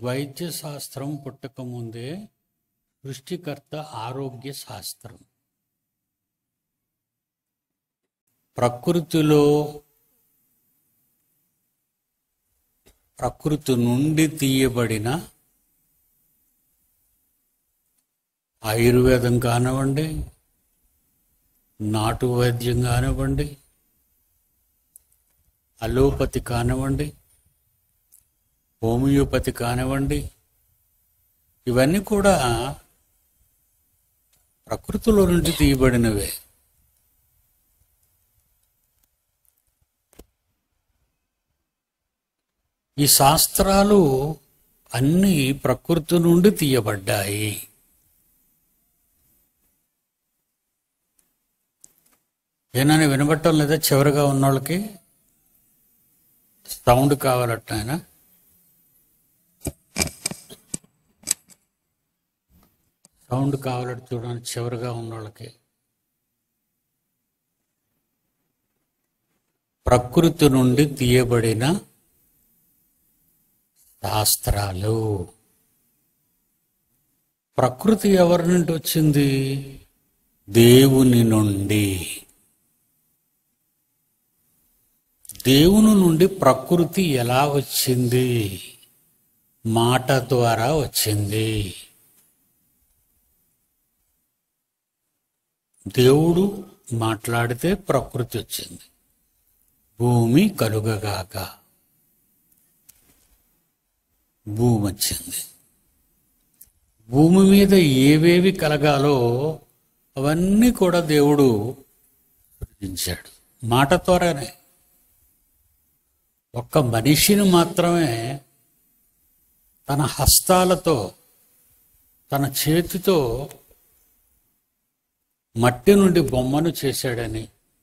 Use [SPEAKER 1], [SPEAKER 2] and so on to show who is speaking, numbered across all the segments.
[SPEAKER 1] వైద్య శాస్త్రం పుట్టకముందే సృష్టికర్త ఆరోగ్య శాస్త్రం ప్రకృతిలో ప్రకృతి నుండి తీయబడిన ఆయుర్వేదం కానివ్వండి నాటు వైద్యం కానివ్వండి అలోపతి కానివ్వండి హోమియోపతి కానివ్వండి ఇవన్నీ కూడా ప్రకృతిలో నుండి తీయబడినవే ఈ శాస్త్రాలు అన్నీ ప్రకృతి నుండి తీయబడ్డాయి ఏనని వినబట్టం లేదా చివరిగా ఉన్నోళ్ళకి సౌండ్ కావాలట ఆయన సౌండ్ కావాలట చూడండి చివరిగా ఉన్నోళ్ళకి ప్రకృతి నుండి తీయబడిన శాస్త్రాలు ప్రకృతి ఎవరి నుండి వచ్చింది దేవుని నుండి దేవుని నుండి ప్రకృతి ఎలా వచ్చింది మాట ద్వారా వచ్చింది దేవుడు మాట్లాడితే ప్రకృతి వచ్చింది భూమి కలుగగాక భూమి వచ్చింది భూమి మీద ఏవేవి కలగాలో అవన్నీ కూడా దేవుడు సృజించాడు మాట ద్వారానే ఒక్క మనిషిని మాత్రమే తన హస్తాలతో తన చేతితో మట్టి నుండి బొమ్మను చేశాడని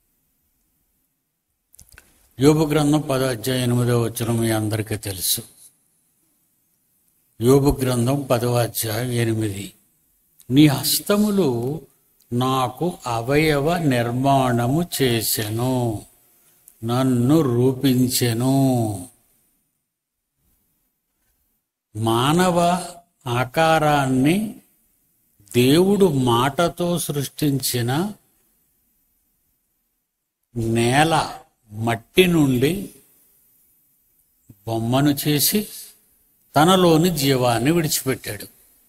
[SPEAKER 1] యోబు గ్రంథం పదో అధ్యాయం ఎనిమిదో వచ్చిన మీ అందరికీ తెలుసు యోబు గ్రంథం పదవ అధ్యాయం ఎనిమిది నీ హస్తములు నాకు అవయవ నిర్మాణము చేసెను నన్ను రూపించెను మానవ ఆకారాన్ని దేవుడు మాటతో సృష్టించిన నేల మట్టి నుండి బొమ్మను చేసి తనలోని జీవాన్ని విడిచిపెట్టాడు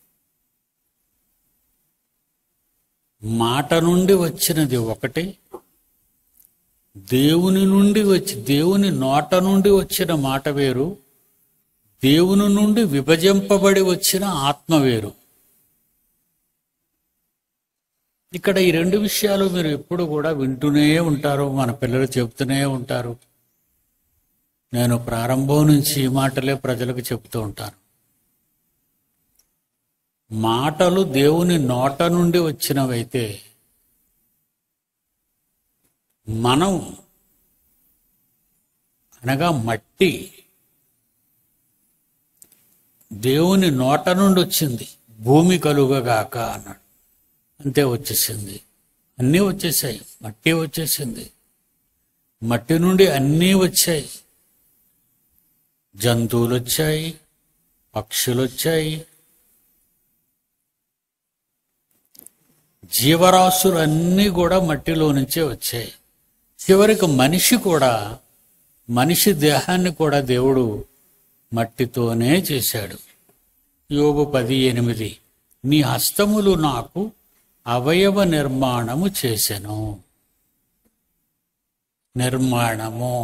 [SPEAKER 1] మాట నుండి వచ్చినది ఒకటి దేవుని నుండి వచ్చి దేవుని నోట నుండి వచ్చిన మాట వేరు దేవుని నుండి విభజింపబడి వచ్చిన ఆత్మ వేరు ఇక్కడ ఈ రెండు విషయాలు మీరు ఎప్పుడు కూడా వింటూనే ఉంటారు మన పిల్లలు చెబుతూనే ఉంటారు నేను ప్రారంభం నుంచి ఈ మాటలే ప్రజలకు చెప్తూ ఉంటాను మాటలు దేవుని నోట నుండి వచ్చినవైతే మనం అనగా మట్టి దేవుని నోట నుండి వచ్చింది భూమి కలుగగాక అన్నాడు అంతే వచ్చేసింది అన్నీ వచ్చేసాయి మట్టి వచ్చేసింది మట్టి నుండి అన్నీ వచ్చాయి జంతువులు వచ్చాయి పక్షులు వచ్చాయి జీవరాశులు అన్నీ కూడా మట్టిలో నుంచే వచ్చాయి చివరికి మనిషి కూడా మనిషి దేహాన్ని కూడా దేవుడు మట్టితోనే చేశాడు యోబు పది ఎనిమిది నీ హస్తములు నాకు అవయవ నిర్మాణము చేసెను నిర్మాణము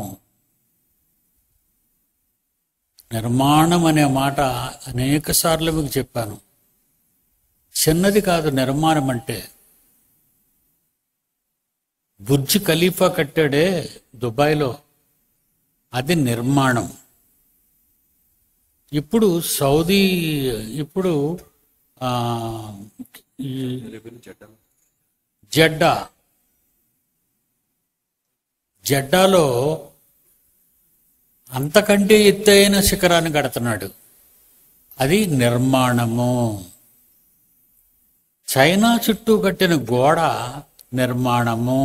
[SPEAKER 1] నిర్మాణం అనే మాట అనేక సార్లు మీకు చెప్పాను చిన్నది కాదు నిర్మాణం అంటే బుర్జ్ ఖలీఫా కట్టాడే దుబాయ్లో అది నిర్మాణం ఇప్పుడు సౌదీ ఇప్పుడు ఆ, ఈ జడ్డా జడ్డాలో అంతకంటే ఎత్తైన శిఖరాన్ని కడుతున్నాడు అది నిర్మాణము చైనా చుట్టూ కట్టిన గోడ నిర్మాణము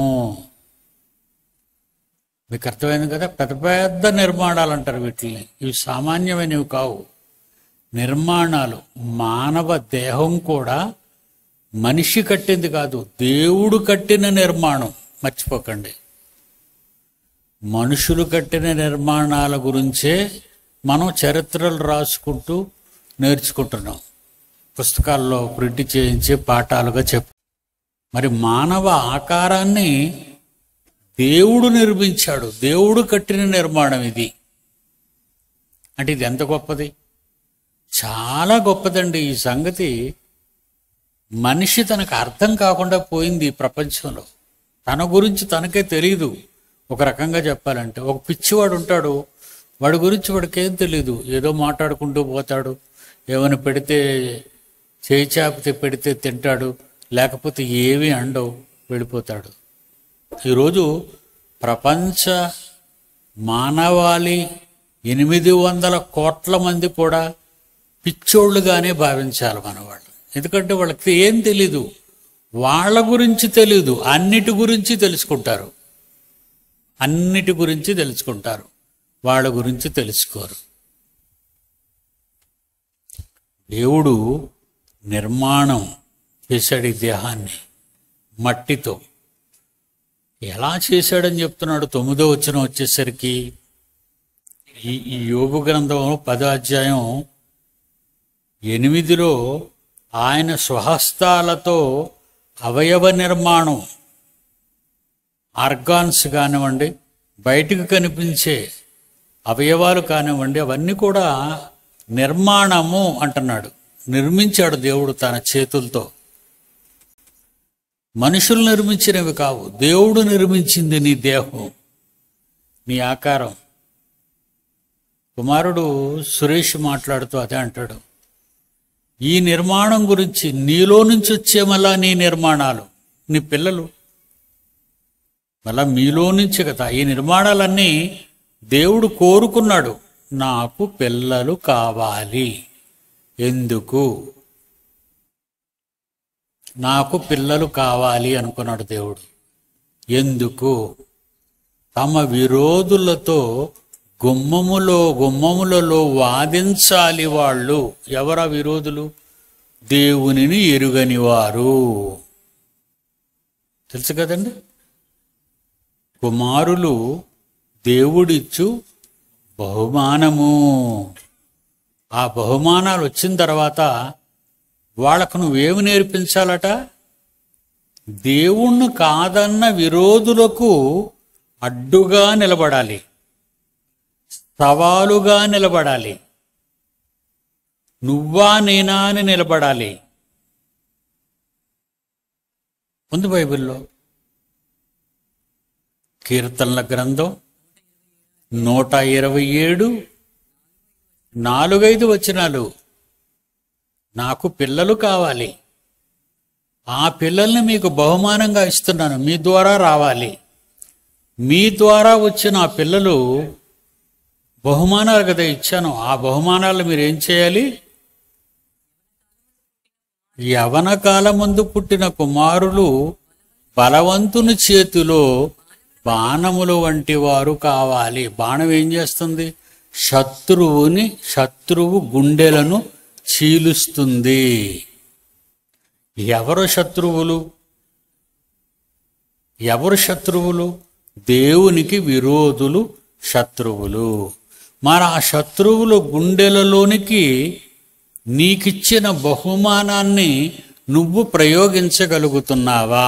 [SPEAKER 1] మీకు అర్థమైంది కదా పెద్ద పెద్ద నిర్మాణాలు అంటారు వీటిని ఇవి సామాన్యమైనవి కావు నిర్మాణాలు మానవ దేహం కూడా మనిషి కట్టింది కాదు దేవుడు కట్టిన నిర్మాణం మర్చిపోకండి మనుషులు కట్టిన నిర్మాణాల గురించే మనం చరిత్రలు రాసుకుంటూ నేర్చుకుంటున్నాం పుస్తకాల్లో ప్రింట్ చేయించి పాఠాలుగా చెప్పు మరి మానవ ఆకారాన్ని దేవుడు నిర్మించాడు దేవుడు కట్టిన నిర్మాణం ఇది అంటే ఇది ఎంత గొప్పది చాలా గొప్పదండి ఈ సంగతి మనిషి తనకు అర్థం కాకుండా పోయింది ఈ ప్రపంచంలో తన గురించి తనకే తెలియదు ఒక రకంగా చెప్పాలంటే ఒక పిచ్చివాడు ఉంటాడు వాడి గురించి వాడికి ఏం తెలియదు ఏదో మాట్లాడుకుంటూ పోతాడు ఏమైనా పెడితే చేయి చాపితే పెడితే తింటాడు లేకపోతే ఏమీ అండవు వెళ్ళిపోతాడు ఈరోజు ప్రపంచ మానవాళి ఎనిమిది వందల కోట్ల మంది కూడా పిచ్చోళ్ళుగానే భావించాలి మన వాళ్ళు ఎందుకంటే వాళ్ళకి ఏం తెలీదు వాళ్ళ గురించి తెలీదు అన్నిటి గురించి తెలుసుకుంటారు అన్నిటి గురించి తెలుసుకుంటారు వాళ్ళ గురించి తెలుసుకోరు దేవుడు నిర్మాణం చేశాడు ఈ దేహాన్ని మట్టితో ఎలా చేశాడని చెప్తున్నాడు తొమ్మిదో వచ్చిన వచ్చేసరికి ఈ ఈ యోగు గ్రంథం పదో అధ్యాయం ఎనిమిదిలో ఆయన స్వహస్తాలతో అవయవ నిర్మాణం ఆర్గాన్స్ కానివ్వండి బయటకు కనిపించే అవయవాలు కానివ్వండి అవన్నీ కూడా నిర్మాణము అంటున్నాడు నిర్మించాడు దేవుడు తన చేతులతో మనుషులు నిర్మించినవి కావు దేవుడు నిర్మించింది నీ దేహం నీ ఆకారం కుమారుడు సురేష్ మాట్లాడుతూ అదే అంటాడు ఈ నిర్మాణం గురించి నీలో నుంచి వచ్చే మళ్ళా నీ నిర్మాణాలు నీ పిల్లలు మళ్ళా మీలో నుంచి కదా ఈ నిర్మాణాలన్నీ దేవుడు కోరుకున్నాడు నాకు పిల్లలు కావాలి ఎందుకు నాకు పిల్లలు కావాలి అనుకున్నాడు దేవుడు ఎందుకు తమ విరోధులతో గుమ్మములో గుమ్మములలో వాదించాలి వాళ్ళు ఎవరా విరోధులు దేవునిని ఎరుగని వారు తెలుసు కదండి కుమారులు దేవుడిచ్చు బహుమానము ఆ బహుమానాలు వచ్చిన తర్వాత వాళ్ళకు నువ్వేమి నేర్పించాలట దేవుణ్ణి కాదన్న విరోధులకు అడ్డుగా నిలబడాలి సవాలుగా నిలబడాలి నువ్వా నేనా అని నిలబడాలి ఉంది బైబిల్లో కీర్తనల గ్రంథం నూట ఇరవై ఏడు నాలుగైదు వచనాలు నాకు పిల్లలు కావాలి ఆ పిల్లల్ని మీకు బహుమానంగా ఇస్తున్నాను మీ ద్వారా రావాలి మీ ద్వారా వచ్చిన ఆ పిల్లలు బహుమానాలు కదా ఇచ్చాను ఆ బహుమానాలు మీరు ఏం చేయాలి యవన కాలం ముందు పుట్టిన కుమారులు బలవంతుని చేతిలో బాణములు వంటి వారు కావాలి బాణం ఏం చేస్తుంది శత్రువుని శత్రువు గుండెలను చీలుస్తుంది ఎవరు శత్రువులు ఎవరు శత్రువులు దేవునికి విరోధులు శత్రువులు మరి ఆ శత్రువుల గుండెలలోనికి నీకిచ్చిన బహుమానాన్ని నువ్వు ప్రయోగించగలుగుతున్నావా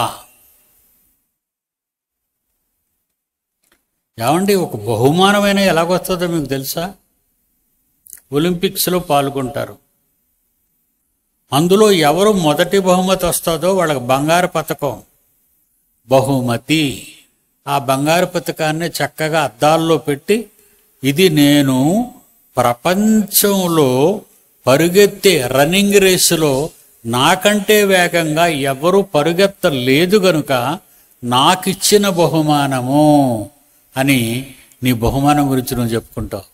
[SPEAKER 1] ఏమండి ఒక బహుమానమైన ఎలాగొస్తుందో మీకు తెలుసా ఒలింపిక్స్లో పాల్గొంటారు అందులో ఎవరు మొదటి బహుమతి వస్తుందో వాళ్ళకి బంగారు పథకం బహుమతి ఆ బంగారు పథకాన్ని చక్కగా అద్దాల్లో పెట్టి ఇది నేను ప్రపంచంలో పరుగెత్తే రన్నింగ్ రేసులో నాకంటే వేగంగా ఎవరు పరుగెత్తలేదు గనుక నాకిచ్చిన బహుమానము అని నీ బహుమానం గురించి నువ్వు చెప్పుకుంటావు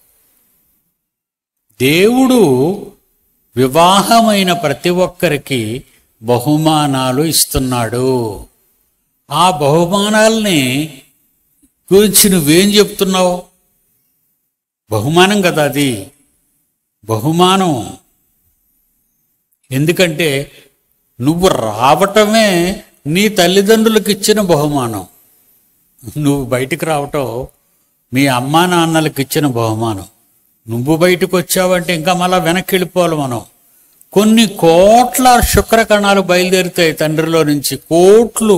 [SPEAKER 1] దేవుడు వివాహమైన ప్రతి ఒక్కరికి బహుమానాలు ఇస్తున్నాడు ఆ బహుమానాల్ని గురించి నువ్వేం చెప్తున్నావు బహుమానం కదా అది బహుమానం ఎందుకంటే నువ్వు రావటమే నీ తల్లిదండ్రులకు ఇచ్చిన బహుమానం నువ్వు బయటికి రావటం మీ అమ్మా నాన్నలకు ఇచ్చిన బహుమానం నువ్వు బయటకు వచ్చావంటే ఇంకా మళ్ళా వెనక్కి వెళ్ళిపోవాలి మనం కొన్ని కోట్ల శుక్ర కణాలు బయలుదేరుతాయి తండ్రిలో నుంచి కోట్లు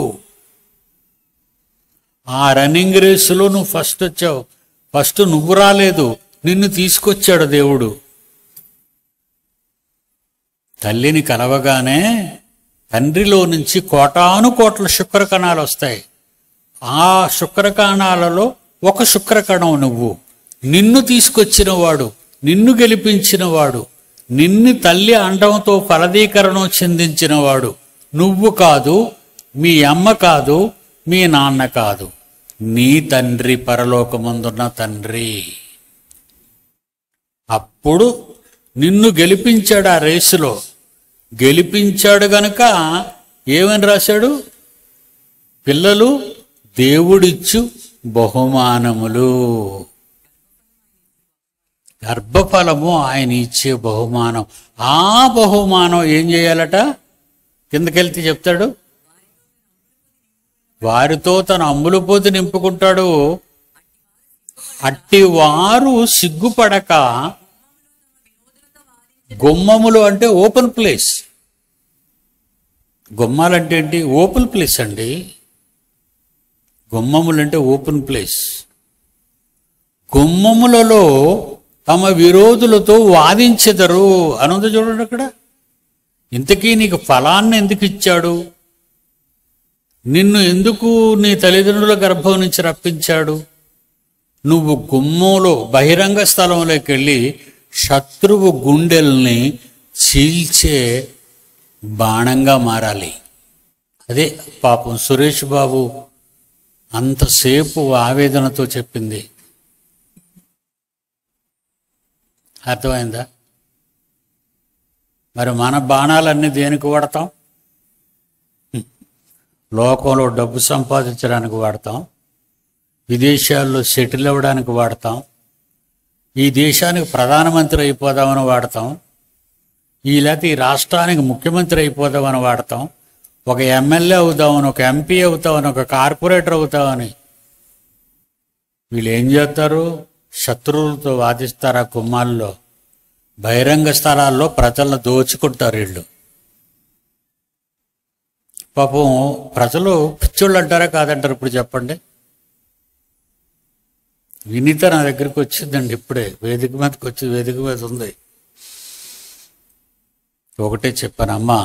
[SPEAKER 1] ఆ రన్నింగ్ రేసులో నువ్వు ఫస్ట్ వచ్చావు ఫస్ట్ నువ్వు రాలేదు నిన్ను తీసుకొచ్చాడు దేవుడు తల్లిని కలవగానే తండ్రిలో నుంచి కోటాను కోట్ల శుక్ర కణాలు వస్తాయి ఆ శుక్ర కణాలలో ఒక శుక్ర కణం నువ్వు నిన్ను తీసుకొచ్చిన వాడు నిన్ను గెలిపించిన వాడు నిన్ను తల్లి అండంతో ఫలదీకరణం చెందించిన వాడు నువ్వు కాదు మీ అమ్మ కాదు మీ నాన్న కాదు నీ తండ్రి పరలోకమందున్న తండ్రి అప్పుడు నిన్ను గెలిపించాడు ఆ రేసులో గెలిపించాడు గనుక ఏమని రాశాడు పిల్లలు దేవుడిచ్చు బహుమానములు గర్భఫలము ఆయన ఇచ్చే బహుమానం ఆ బహుమానం ఏం చేయాలట కిందకెళ్తే చెప్తాడు వారితో తన అమ్ములు పోతు నింపుకుంటాడు అట్టి వారు సిగ్గుపడక గుమ్మములు అంటే ఓపెన్ ప్లేస్ గుమ్మాలంటే ఏంటి ఓపెన్ ప్లేస్ అండి గుమ్మములు అంటే ఓపెన్ ప్లేస్ గుమ్మములలో తమ విరోధులతో వాదించెదరు అనుంది చూడండి అక్కడ ఇంతకీ నీకు ఫలాన్ని ఎందుకు ఇచ్చాడు నిన్ను ఎందుకు నీ తల్లిదండ్రుల గర్భం నుంచి రప్పించాడు నువ్వు గుమ్మంలో బహిరంగ స్థలంలోకి వెళ్ళి శత్రువు గుండెల్ని చీల్చే బాణంగా మారాలి అదే పాపం సురేష్ బాబు అంతసేపు ఆవేదనతో చెప్పింది అర్థమైందా మరి మన బాణాలన్నీ దేనికి వాడతాం లోకంలో డబ్బు సంపాదించడానికి వాడతాం విదేశాల్లో సెటిల్ అవ్వడానికి వాడతాం ఈ దేశానికి ప్రధానమంత్రి అయిపోదామని వాడతాం ఈ లేకపోతే ఈ రాష్ట్రానికి ముఖ్యమంత్రి అయిపోదామని వాడతాం ఒక ఎమ్మెల్యే అవుతామని ఒక ఎంపీ అవుతామని ఒక కార్పొరేటర్ అవుతామని వీళ్ళు ఏం చేస్తారు శత్రువులతో వాదిస్తారు ఆ కుమ్మాల్లో బహిరంగ స్థలాల్లో ప్రజలను దోచుకుంటారు వీళ్ళు పాపం ప్రజలు పిచ్చోళ్ళు అంటారా కాదంటారు ఇప్పుడు చెప్పండి వినీత నా దగ్గరికి వచ్చిందండి ఇప్పుడే వేదిక మీదకి వచ్చి వేదిక మీద ఉంది ఒకటే చెప్పానమ్మా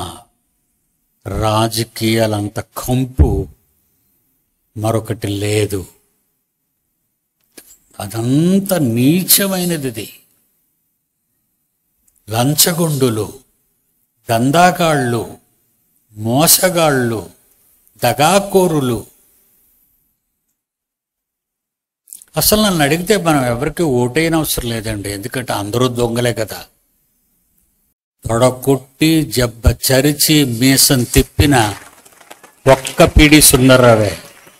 [SPEAKER 1] రాజకీయాలంత కంపు మరొకటి లేదు అదంతా నీచమైనది ఇది లంచగొండులు దందాకాళ్ళు మోసగాళ్ళు దగాకోరులు అసలు నన్ను అడిగితే మనం ఎవరికి ఓటైన అవసరం లేదండి ఎందుకంటే అందరూ దొంగలే కదా తొడకొట్టి జబ్బ చరిచి మీసం తిప్పిన ఒక్క పీడి సుందరరావే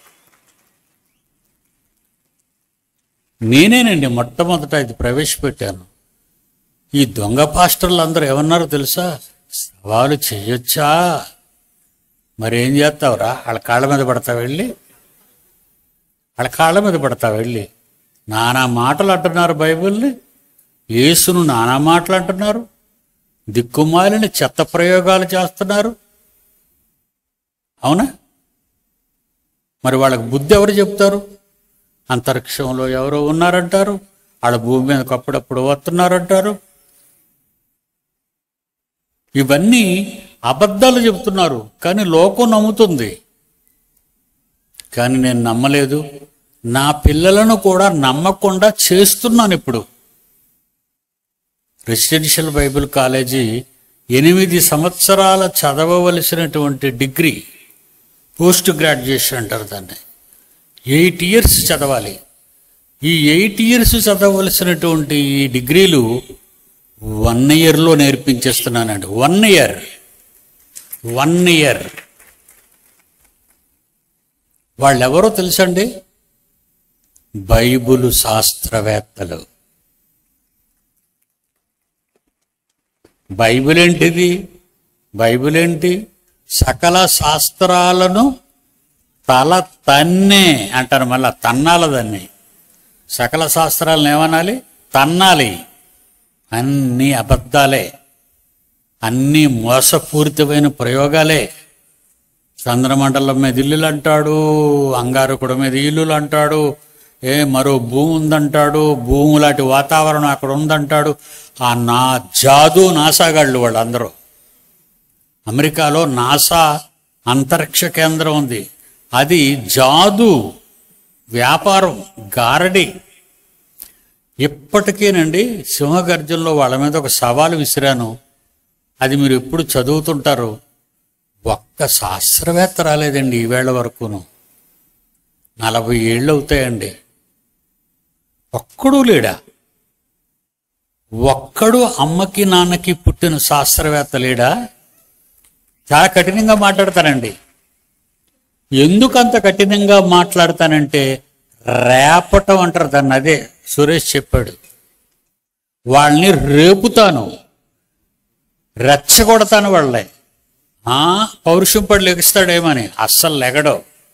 [SPEAKER 1] నేనేనండి మొట్టమొదట ఇది ప్రవేశపెట్టాను ఈ దొంగ పాస్టర్లు అందరూ ఏమన్నారో తెలుసా సవాలు చెయ్యొచ్చా మరి ఏం చేస్తావురా వాళ్ళ కాళ్ళ మీద పడతావు వెళ్ళి వాళ్ళ కాళ్ళ మీద పడతావు వెళ్ళి నానా మాటలు అంటున్నారు బైబిల్ని యేసును నానా మాటలు అంటున్నారు దిక్కుమాలిన చెత్త ప్రయోగాలు చేస్తున్నారు అవునా మరి వాళ్ళకి బుద్ధి ఎవరు చెప్తారు అంతరిక్షంలో ఎవరో ఉన్నారంటారు వాళ్ళ భూమి మీదకి అప్పుడప్పుడు వస్తున్నారంటారు ఇవన్నీ అబద్ధాలు చెప్తున్నారు కానీ లోకం నమ్ముతుంది కానీ నేను నమ్మలేదు నా పిల్లలను కూడా నమ్మకుండా చేస్తున్నాను ఇప్పుడు రెసిడెన్షియల్ బైబిల్ కాలేజీ ఎనిమిది సంవత్సరాల చదవవలసినటువంటి డిగ్రీ పోస్ట్ గ్రాడ్యుయేషన్ అంటారు దాన్ని ఎయిట్ ఇయర్స్ చదవాలి ఈ ఎయిట్ ఇయర్స్ చదవలసినటువంటి ఈ డిగ్రీలు వన్ ఇయర్లో నేర్పించేస్తున్నానండి వన్ ఇయర్ వన్ ఇయర్ వాళ్ళెవరో తెలుసండి బైబులు శాస్త్రవేత్తలు బైబిల్ ఏంటిది బైబిల్ ఏంటి సకల శాస్త్రాలను తల తన్నే అంటారు మళ్ళా తన్నాల దాన్ని సకల శాస్త్రాలను ఏమనాలి తన్నాలి అన్నీ అబద్ధాలే అన్నీ మోసపూరితమైన ప్రయోగాలే చంద్రమండలం మీద ఇల్లులు అంటాడు అంగారకుడి మీద ఇల్లులు అంటాడు ఏ మరో భూమి ఉందంటాడు భూమి లాంటి వాతావరణం అక్కడ ఉందంటాడు ఆ నా జాదు నాసాగాళ్ళు వాళ్ళందరూ అమెరికాలో నాసా అంతరిక్ష కేంద్రం ఉంది అది జాదు వ్యాపారం గారడి ఇప్పటికీనండి సింహగర్జంలో వాళ్ళ మీద ఒక సవాలు విసిరాను అది మీరు ఎప్పుడు చదువుతుంటారు ఒక్క శాస్త్రవేత్త రాలేదండి ఈవేళ వరకును నలభై ఏళ్ళు అవుతాయండి ఒక్కడూ లేడా ఒక్కడు అమ్మకి నాన్నకి పుట్టిన శాస్త్రవేత్త లేడా చాలా కఠినంగా మాట్లాడతానండి ఎందుకు అంత కఠినంగా మాట్లాడతానంటే రేపటం అంటారు దాన్ని అదే సురేష్ చెప్పాడు వాళ్ళని రేపుతాను రెచ్చగొడతాను వాళ్ళే ఆ, పౌరుషం పడి లెగిస్తాడేమని అస్సలు లెగడు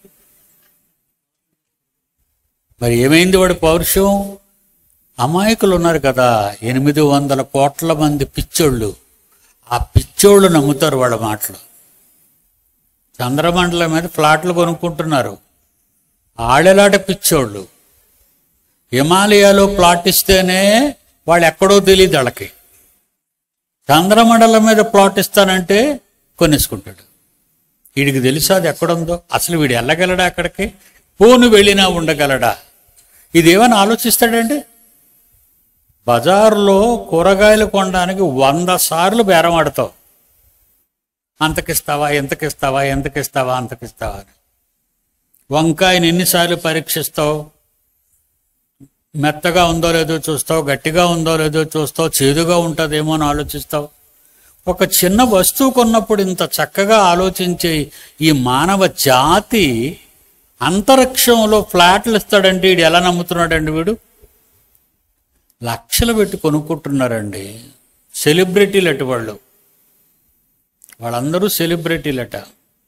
[SPEAKER 1] మరి ఏమైంది వాడి పౌరుషం అమాయకులు ఉన్నారు కదా ఎనిమిది వందల కోట్ల మంది పిచ్చోళ్ళు ఆ పిచ్చోళ్ళు నమ్ముతారు వాళ్ళ మాటలు చంద్రమండలం మీద ఫ్లాట్లు కొనుక్కుంటున్నారు ఆడెలాట పిచ్చోళ్ళు హిమాలయాలో ప్లాట్ ఇస్తేనే వాళ్ళు ఎక్కడో తెలియదు వాళ్ళకి చంద్రమండలం మీద ప్లాట్ ఇస్తానంటే కొనేసుకుంటాడు వీడికి తెలుసా అది ఎక్కడుందో అసలు వీడు వెళ్ళగలడా అక్కడికి పోను వెళ్ళినా ఉండగలడా ఇదేమని ఆలోచిస్తాడండి బజారులో కూరగాయలు కొనడానికి వంద సార్లు బేరం ఆడతావు అంతకిస్తావా ఎంతకిస్తావా ఎంతకిస్తావా అంతకిస్తావా అని వంకాయని ఎన్నిసార్లు పరీక్షిస్తావు మెత్తగా ఉందో లేదో చూస్తావు గట్టిగా ఉందో లేదో చూస్తావు చేదుగా ఉంటుందేమో అని ఆలోచిస్తావు ఒక చిన్న వస్తువు కొన్నప్పుడు ఇంత చక్కగా ఆలోచించే ఈ మానవ జాతి అంతరిక్షంలో ఫ్లాట్లు ఇస్తాడంటే వీడు ఎలా నమ్ముతున్నాడండి వీడు లక్షలు పెట్టి కొనుక్కుంటున్నారండి సెలబ్రిటీలట వాళ్ళు వాళ్ళందరూ సెలబ్రిటీలట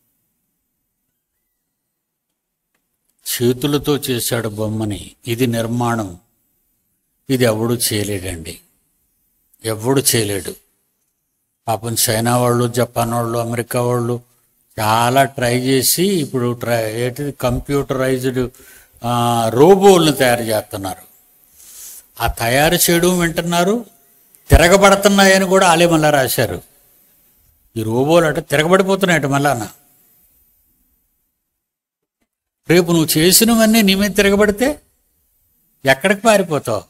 [SPEAKER 1] చేతులతో చేశాడు బొమ్మని ఇది నిర్మాణం ఇది ఎవడు చేయలేడండి ఎవడు చేయలేడు పాపం చైనా వాళ్ళు జపాన్ వాళ్ళు అమెరికా వాళ్ళు చాలా ట్రై చేసి ఇప్పుడు ట్రై ఏంటిది కంప్యూటరైజ్డ్ రోబోల్ని తయారు చేస్తున్నారు ఆ తయారు చేయడం వింటున్నారు తిరగబడుతున్నాయని కూడా ఆలే మళ్ళా రాశారు ఈ రోబోలు అట తిరగబడిపోతున్నాయట మళ్ళాన రేపు నువ్వు చేసినవన్నీ నీ మీద తిరగబడితే ఎక్కడికి పారిపోతావు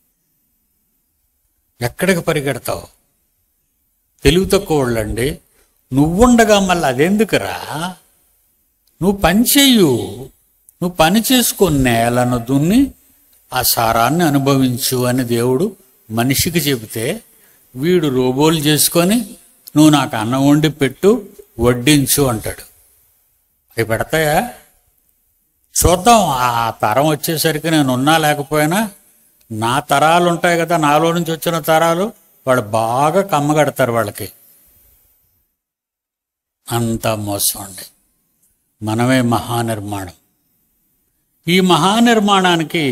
[SPEAKER 1] ఎక్కడికి పరిగెడతావు తెలివి తక్కువ వాళ్ళండి నువ్వుండగా మళ్ళీ అదెందుకురా నువ్వు పని చెయ్యు నువ్వు పని చేసుకో నేలను దున్ని ఆ సారాన్ని అనుభవించు అని దేవుడు మనిషికి చెబితే వీడు రోబోలు చేసుకొని నువ్వు నాకు అన్నం వండి పెట్టు వడ్డించు అంటాడు అవి పెడతాయా చూద్దాం ఆ తరం వచ్చేసరికి నేను ఉన్నా లేకపోయినా నా తరాలు ఉంటాయి కదా నాలో నుంచి వచ్చిన తరాలు వాళ్ళు బాగా కమ్మగడతారు వాళ్ళకి అంత మోసం అండి మనమే మహానిర్మాణం ఈ మహానిర్మాణానికి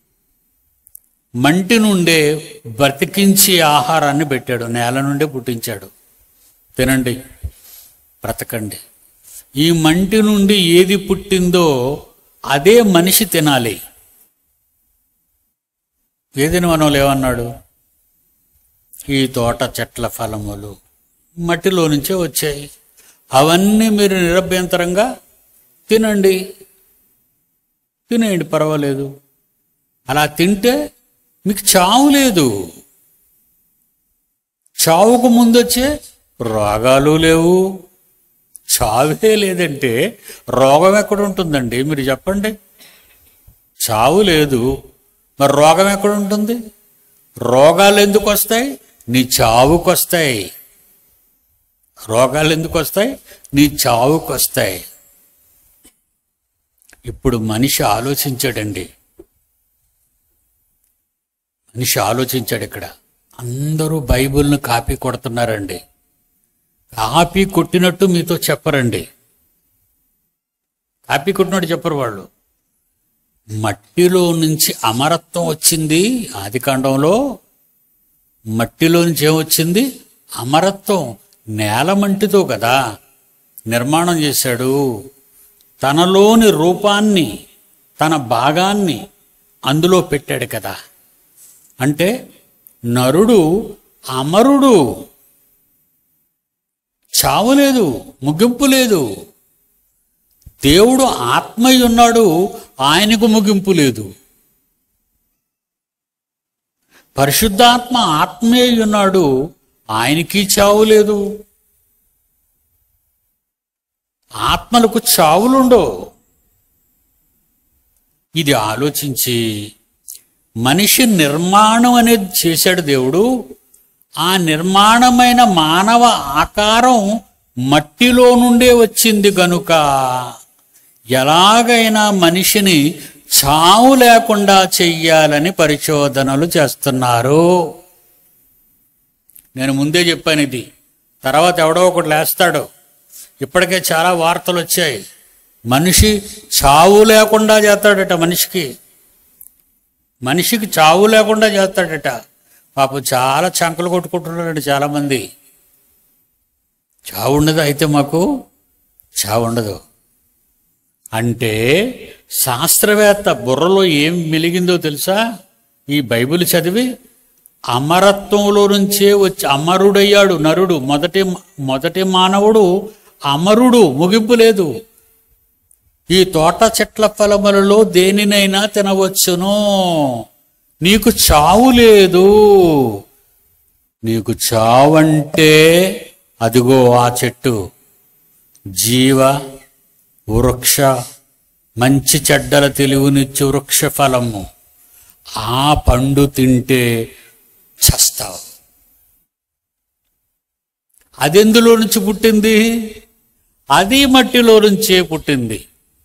[SPEAKER 1] మంటి నుండే బ్రతికించి ఆహారాన్ని పెట్టాడు నేల నుండే పుట్టించాడు తినండి బ్రతకండి ఈ మంటి నుండి ఏది పుట్టిందో అదే మనిషి తినాలి ఏదిని మనం ఏమన్నాడు ఈ తోట చెట్ల ఫలములు మట్టిలో నుంచే వచ్చాయి అవన్నీ మీరు నిరభ్యంతరంగా తినండి తినేయండి పర్వాలేదు అలా తింటే మీకు చావు లేదు చావుకు ముందొచ్చే రోగాలు లేవు చావే లేదంటే రోగం ఎక్కడ ఉంటుందండి మీరు చెప్పండి చావు లేదు మరి రోగం ఎక్కడ ఉంటుంది రోగాలు ఎందుకు వస్తాయి నీ చావుకు వస్తాయి రోగాలు ఎందుకు వస్తాయి నీ చావుకు వస్తాయి ఇప్పుడు మనిషి ఆలోచించాడండి మనిషి ఆలోచించాడు ఇక్కడ అందరూ బైబిల్ను కాపీ కొడుతున్నారండి కాపీ కొట్టినట్టు మీతో చెప్పరండి కాపీ కొట్టినట్టు చెప్పరు వాళ్ళు మట్టిలో నుంచి అమరత్వం వచ్చింది ఆది కాండంలో మట్టిలో నుంచి ఏమొచ్చింది అమరత్వం నేల మంటితో కదా నిర్మాణం చేశాడు తనలోని రూపాన్ని తన భాగాన్ని అందులో పెట్టాడు కదా అంటే నరుడు అమరుడు చావు లేదు ముగింపు లేదు దేవుడు ఆత్మయ్య ఉన్నాడు ఆయనకు ముగింపు లేదు పరిశుద్ధాత్మ ఆత్మీయ ఉన్నాడు ఆయనకి చావు లేదు ఆత్మలకు చావులుండో ఇది ఆలోచించి మనిషి నిర్మాణం అనేది చేశాడు దేవుడు ఆ నిర్మాణమైన మానవ ఆకారం మట్టిలో నుండే వచ్చింది గనుక ఎలాగైనా మనిషిని చావు లేకుండా చెయ్యాలని పరిశోధనలు చేస్తున్నారు నేను ముందే చెప్పాను ఇది తర్వాత ఎవడో ఒకటి లేస్తాడు ఇప్పటికే చాలా వార్తలు వచ్చాయి మనిషి చావు లేకుండా చేస్తాడట మనిషికి మనిషికి చావు లేకుండా చేస్తాడట పాపం చాలా చంకలు కొట్టుకుంటున్నారండి చాలామంది చావు ఉండదు అయితే మాకు చావు ఉండదు అంటే శాస్త్రవేత్త బుర్రలో ఏం మెలిగిందో తెలుసా ఈ బైబిల్ చదివి అమరత్వంలో నుంచే వచ్చి అమరుడయ్యాడు నరుడు మొదటి మొదటి మానవుడు అమరుడు ముగింపు లేదు ఈ తోట చెట్ల ఫలములలో దేనినైనా తినవచ్చును నీకు చావు లేదు నీకు చావంటే అదిగో ఆ చెట్టు జీవ వృక్ష మంచి చెడ్డల తెలివినిచ్చు వృక్ష ఫలము ఆ పండు తింటే చస్తావు అదెందులో నుంచి పుట్టింది అది మట్టిలో నుంచే పుట్టింది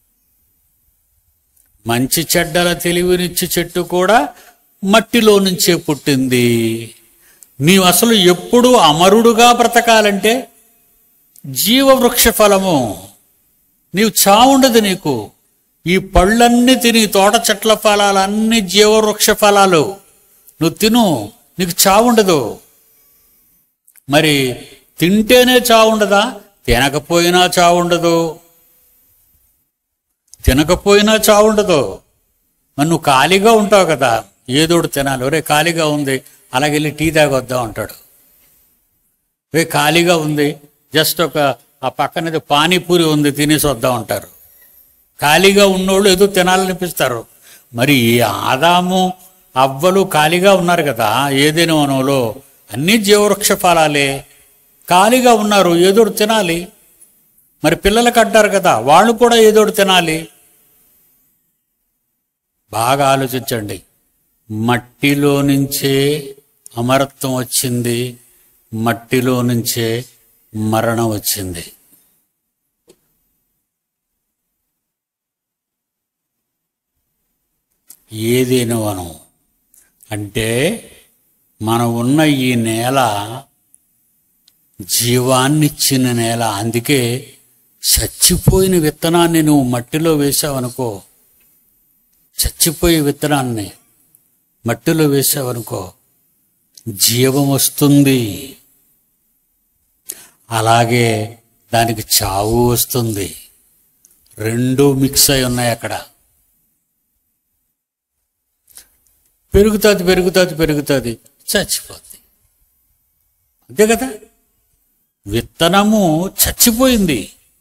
[SPEAKER 1] మంచి చెడ్డల తెలివినిచ్చి చెట్టు కూడా మట్టిలో నుంచే పుట్టింది నీవు అసలు ఎప్పుడు అమరుడుగా బ్రతకాలంటే జీవవృక్ష ఫలము నీవు చావుండదు నీకు ఈ పళ్ళన్నీ తిని తోట చెట్ల ఫలాలన్నీ జీవవృక్ష ఫలాలు నువ్వు తిను నీకు చావుండదు మరి తింటేనే చావుండదా తినకపోయినా చావుండదు తినకపోయినా చావుండదు మరి నువ్వు ఖాళీగా ఉంటావు కదా ఏదోడు తినాలి ఒరే ఖాళీగా ఉంది అలాగే వెళ్ళి టీ తాగొద్దాం అంటాడు రే ఖాళీగా ఉంది జస్ట్ ఒక ఆ పక్కన ఏదో పానీపూరి ఉంది తినేసి వద్దాం అంటారు ఖాళీగా ఉన్నోళ్ళు ఏదో తినాలనిపిస్తారు మరి ఈ ఆదాము అవ్వలు ఖాళీగా ఉన్నారు కదా ఏదైనా వనంలో అన్ని జీవవృక్ష ఫలాలే ఖాళీగా ఉన్నారు ఏదోడు తినాలి మరి పిల్లలకు అంటారు కదా వాళ్ళు కూడా ఏదోడు తినాలి బాగా ఆలోచించండి మట్టిలో నుంచే అమరత్వం వచ్చింది మట్టిలో నుంచే మరణం వచ్చింది ఏదేను వనం అంటే మనం ఉన్న ఈ నేల జీవాన్నిచ్చిన నేల అందుకే చచ్చిపోయిన విత్తనాన్ని నువ్వు మట్టిలో వేసావనుకో చచ్చిపోయే విత్తనాన్ని మట్టిలో వేసావనుకో జీవం వస్తుంది అలాగే దానికి చావు వస్తుంది రెండు మిక్స్ అయి ఉన్నాయి అక్కడ పెరుగుతుంది పెరుగుతుంది పెరుగుతుంది చచ్చిపోద్ది అంతే కదా విత్తనము చచ్చిపోయింది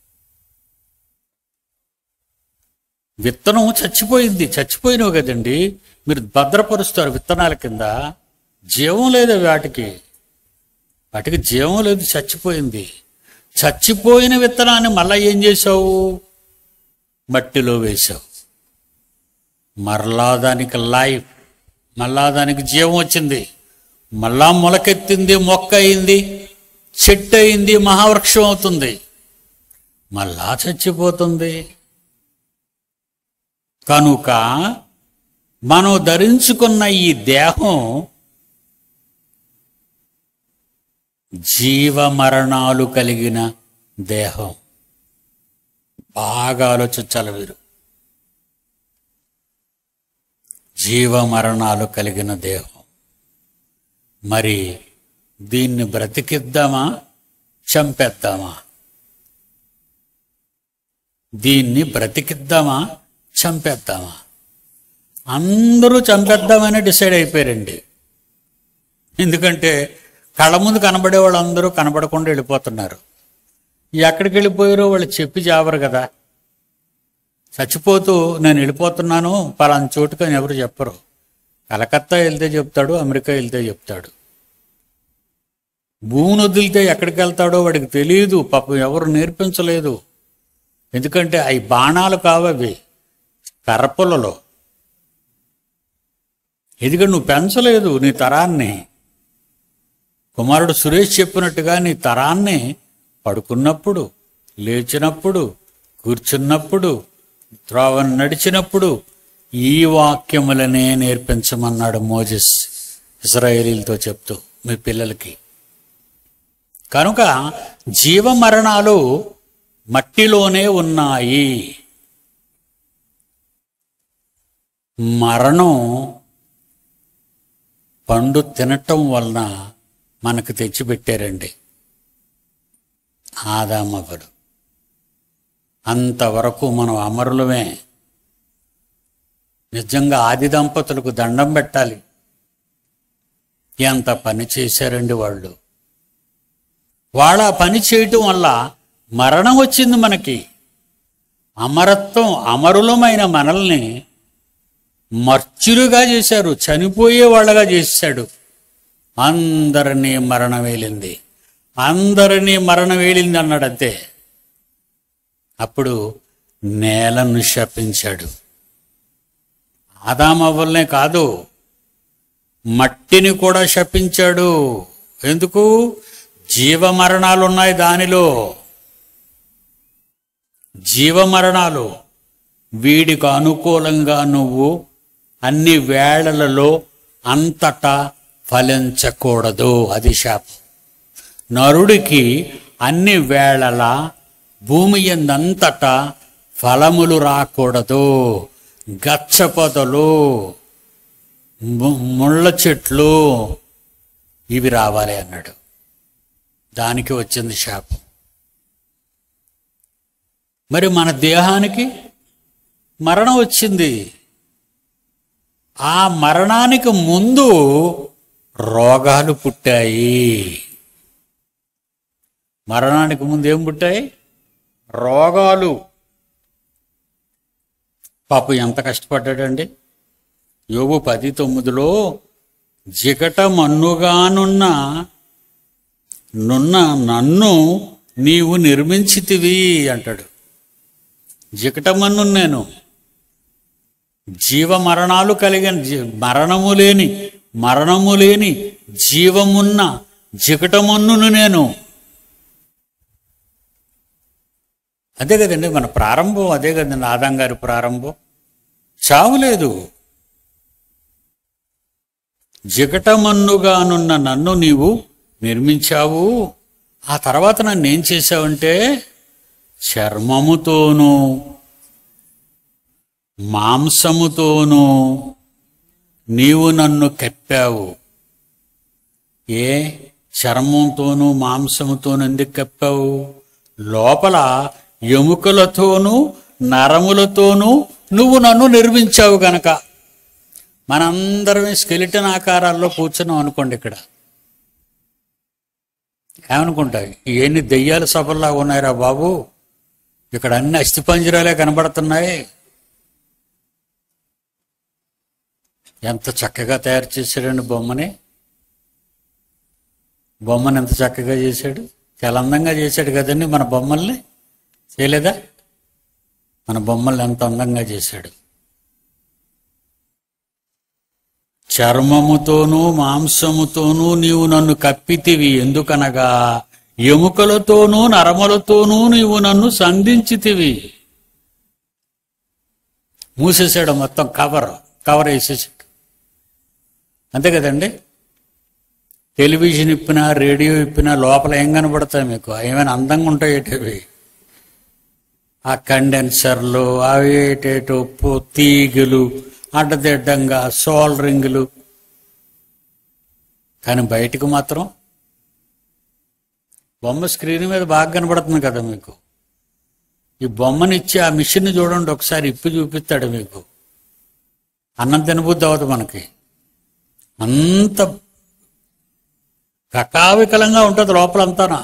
[SPEAKER 1] విత్తనం చచ్చిపోయింది చచ్చిపోయినవి కదండి మీరు భద్రపరుస్తారు విత్తనాల కింద జీవం లేదు వాటికి వాటికి జీవం లేదు చచ్చిపోయింది చచ్చిపోయిన విత్తనాన్ని మళ్ళా ఏం చేసావు మట్టిలో వేశావు మరలా దానికి లైఫ్ మళ్ళా దానికి జీవం వచ్చింది మళ్ళా మొలకెత్తింది మొక్క అయింది చెట్టు అయింది మహావృక్షం అవుతుంది మళ్ళా చచ్చిపోతుంది కనుక మనం ధరించుకున్న ఈ దేహం జీవమరణాలు కలిగిన దేహం బాగా ఆలోచించాలి వీరు జీవమరణాలు కలిగిన దేహం మరి దీన్ని బ్రతికిద్దామా చంపేద్దామా దీన్ని బ్రతికిద్దామా చంపేద్దామా అందరూ చంపేద్దామని డిసైడ్ అయిపోయారండి ఎందుకంటే కళ్ళ ముందు కనబడే వాళ్ళందరూ కనబడకుండా వెళ్ళిపోతున్నారు ఎక్కడికి వెళ్ళిపోయారో వాళ్ళు చెప్పి జావరు కదా చచ్చిపోతూ నేను వెళ్ళిపోతున్నాను పలానా చోటుకు అని ఎవరు చెప్పరు కలకత్తా వెళ్తే చెప్తాడు అమెరికా వెళ్తే చెప్తాడు భూమిని వదిలితే ఎక్కడికి వెళ్తాడో వాడికి తెలియదు పాపం ఎవరు నేర్పించలేదు ఎందుకంటే అవి బాణాలు కావవి కర్పలలో ఎందుకంటే నువ్వు పెంచలేదు నీ తరాన్ని కుమారుడు సురేష్ చెప్పినట్టుగా నీ తరాన్ని పడుకున్నప్పుడు లేచినప్పుడు కూర్చున్నప్పుడు త్రోవను నడిచినప్పుడు ఈ వాక్యములనే నేర్పించమన్నాడు మోజెస్ ఇజ్రాయేలీలతో చెప్తూ మీ పిల్లలకి కనుక జీవమరణాలు మట్టిలోనే ఉన్నాయి మరణం పండు తినటం వలన మనకు తెచ్చిపెట్టారండి ఆదామవ్వడు అంతవరకు మనం అమరులమే నిజంగా ఆది దంపతులకు దండం పెట్టాలి ఎంత పని చేశారండి వాళ్ళు వాళ్ళ ఆ పని చేయటం వల్ల మరణం వచ్చింది మనకి అమరత్వం అమరులమైన మనల్ని మర్చులుగా చేశారు చనిపోయే వాళ్ళగా చేశాడు అందరినీ మరణం వేలింది అందరినీ మరణం వేలింది అన్నాడు అంతే అప్పుడు నేలను శపించాడు ఆదామవ్వలనే కాదు మట్టిని కూడా శపించాడు ఎందుకు జీవమరణాలు ఉన్నాయి దానిలో జీవమరణాలు వీడికి అనుకూలంగా నువ్వు అన్ని వేళలలో అంతటా ఫలించకూడదు అది శాపం నరుడికి అన్ని వేళల భూమి ఎందంతటా ఫలములు రాకూడదు గచ్చపొదలు ము- ముళ్ళ చెట్లు ఇవి రావాలి అన్నాడు దానికి వచ్చింది శాపం మరి మన దేహానికి మరణం వచ్చింది ఆ మరణానికి ముందు రోగాలు పుట్టాయి మరణానికి ముందు ఏం పుట్టాయి రోగాలు పాపం ఎంత కష్టపడ్డాడండి యోగు పది తొమ్మిదిలో జిగట మన్నుగానున్న నున్న నన్ను నీవు నిర్మించితివి అంటాడు జికటమన్ను నేను జీవ మరణాలు కలిగిన జీ- మరణము లేని మరణము లేని జీవమున్న జికటమన్నును నేను అదే కదండి మన ప్రారంభం అదే కదండి ఆదాం గారి ప్రారంభం చావు లేదు జిగటమన్నుగానున్న నన్ను నీవు నిర్మించావు ఆ తర్వాత నన్ను ఏం చేశావంటే చర్మముతోనూ మాంసముతోనూ నీవు నన్ను కప్పావు ఏ చర్మంతోనూ మాంసముతోనూ ఎందుకు కప్పావు లోపల ఎముకలతోనూ నరములతోనూ నువ్వు నన్ను నిర్మించావు గనక మనందరమే స్కెలిటన్ ఆకారాల్లో కూర్చున్నాం అనుకోండి ఇక్కడ ఏమనుకుంటాయి ఎన్ని దెయ్యాల సభల్లా ఉన్నాయిరా బాబు ఇక్కడ అన్ని అస్థిపంజరాలే కనబడుతున్నాయి ఎంత చక్కగా తయారు చేశాడండి బొమ్మని బొమ్మను ఎంత చక్కగా చేశాడు చాలా అందంగా చేశాడు కదండి మన బొమ్మల్ని చేయలేదా మన బొమ్మల్ని ఎంత అందంగా చేశాడు చర్మముతోనూ మాంసముతోనూ నీవు నన్ను కప్పితివి ఎందుకనగా ఎముకలతోనూ నరములతోనూ నీవు నన్ను సంధించితివి మూసేసాడు మొత్తం కవర్ కవర్ వేసేసాడు అంతే కదండి టెలివిజన్ ఇప్పినా రేడియో ఇప్పినా లోపల ఏం కనబడతాయి మీకు ఏమైనా అందంగా ఉంటాయేటివి ఆ కండెన్సర్లు అవి ఏటేటో పు- తీగలు అడ్డదిడ్డంగా సోల్డరింగులు కానీ బయటకు మాత్రం బొమ్మ స్క్రీన్ మీద బాగా కనబడుతుంది కదా మీకు ఈ బొమ్మనిచ్చి ఆ మిషన్ చూడండి ఒకసారి ఇప్పి చూపిస్తాడు మీకు అన్నం తినబుద్ధి అవ్వదు మనకి అంత కకావికలంగా ఉంటుంది లోపలంతానా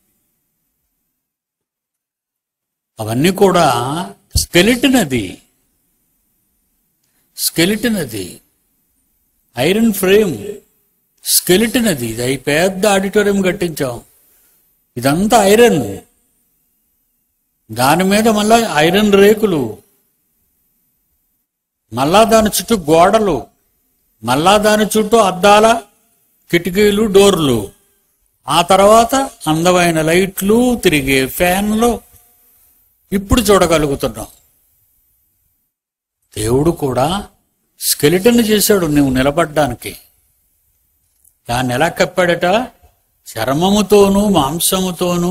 [SPEAKER 1] అవన్నీ కూడా స్కెలిటన్ అది స్కెలిటన్ అది ఐరన్ ఫ్రేమ్ స్కెలిటన్ అది ఇది అయి పెద్ద ఆడిటోరియం కట్టించాం ఇదంతా ఐరన్ దాని మీద మళ్ళా ఐరన్ రేకులు మళ్ళా దాని చుట్టూ గోడలు మళ్ళా దాని చుట్టూ అద్దాల కిటికీలు డోర్లు ఆ తర్వాత అందమైన లైట్లు తిరిగే ఫ్యాన్లు ఇప్పుడు చూడగలుగుతున్నాం దేవుడు కూడా స్కెలిటన్ చేశాడు నువ్వు నిలబడ్డానికి దాన్ని ఎలా కప్పాడట చర్మముతోనూ మాంసముతోనూ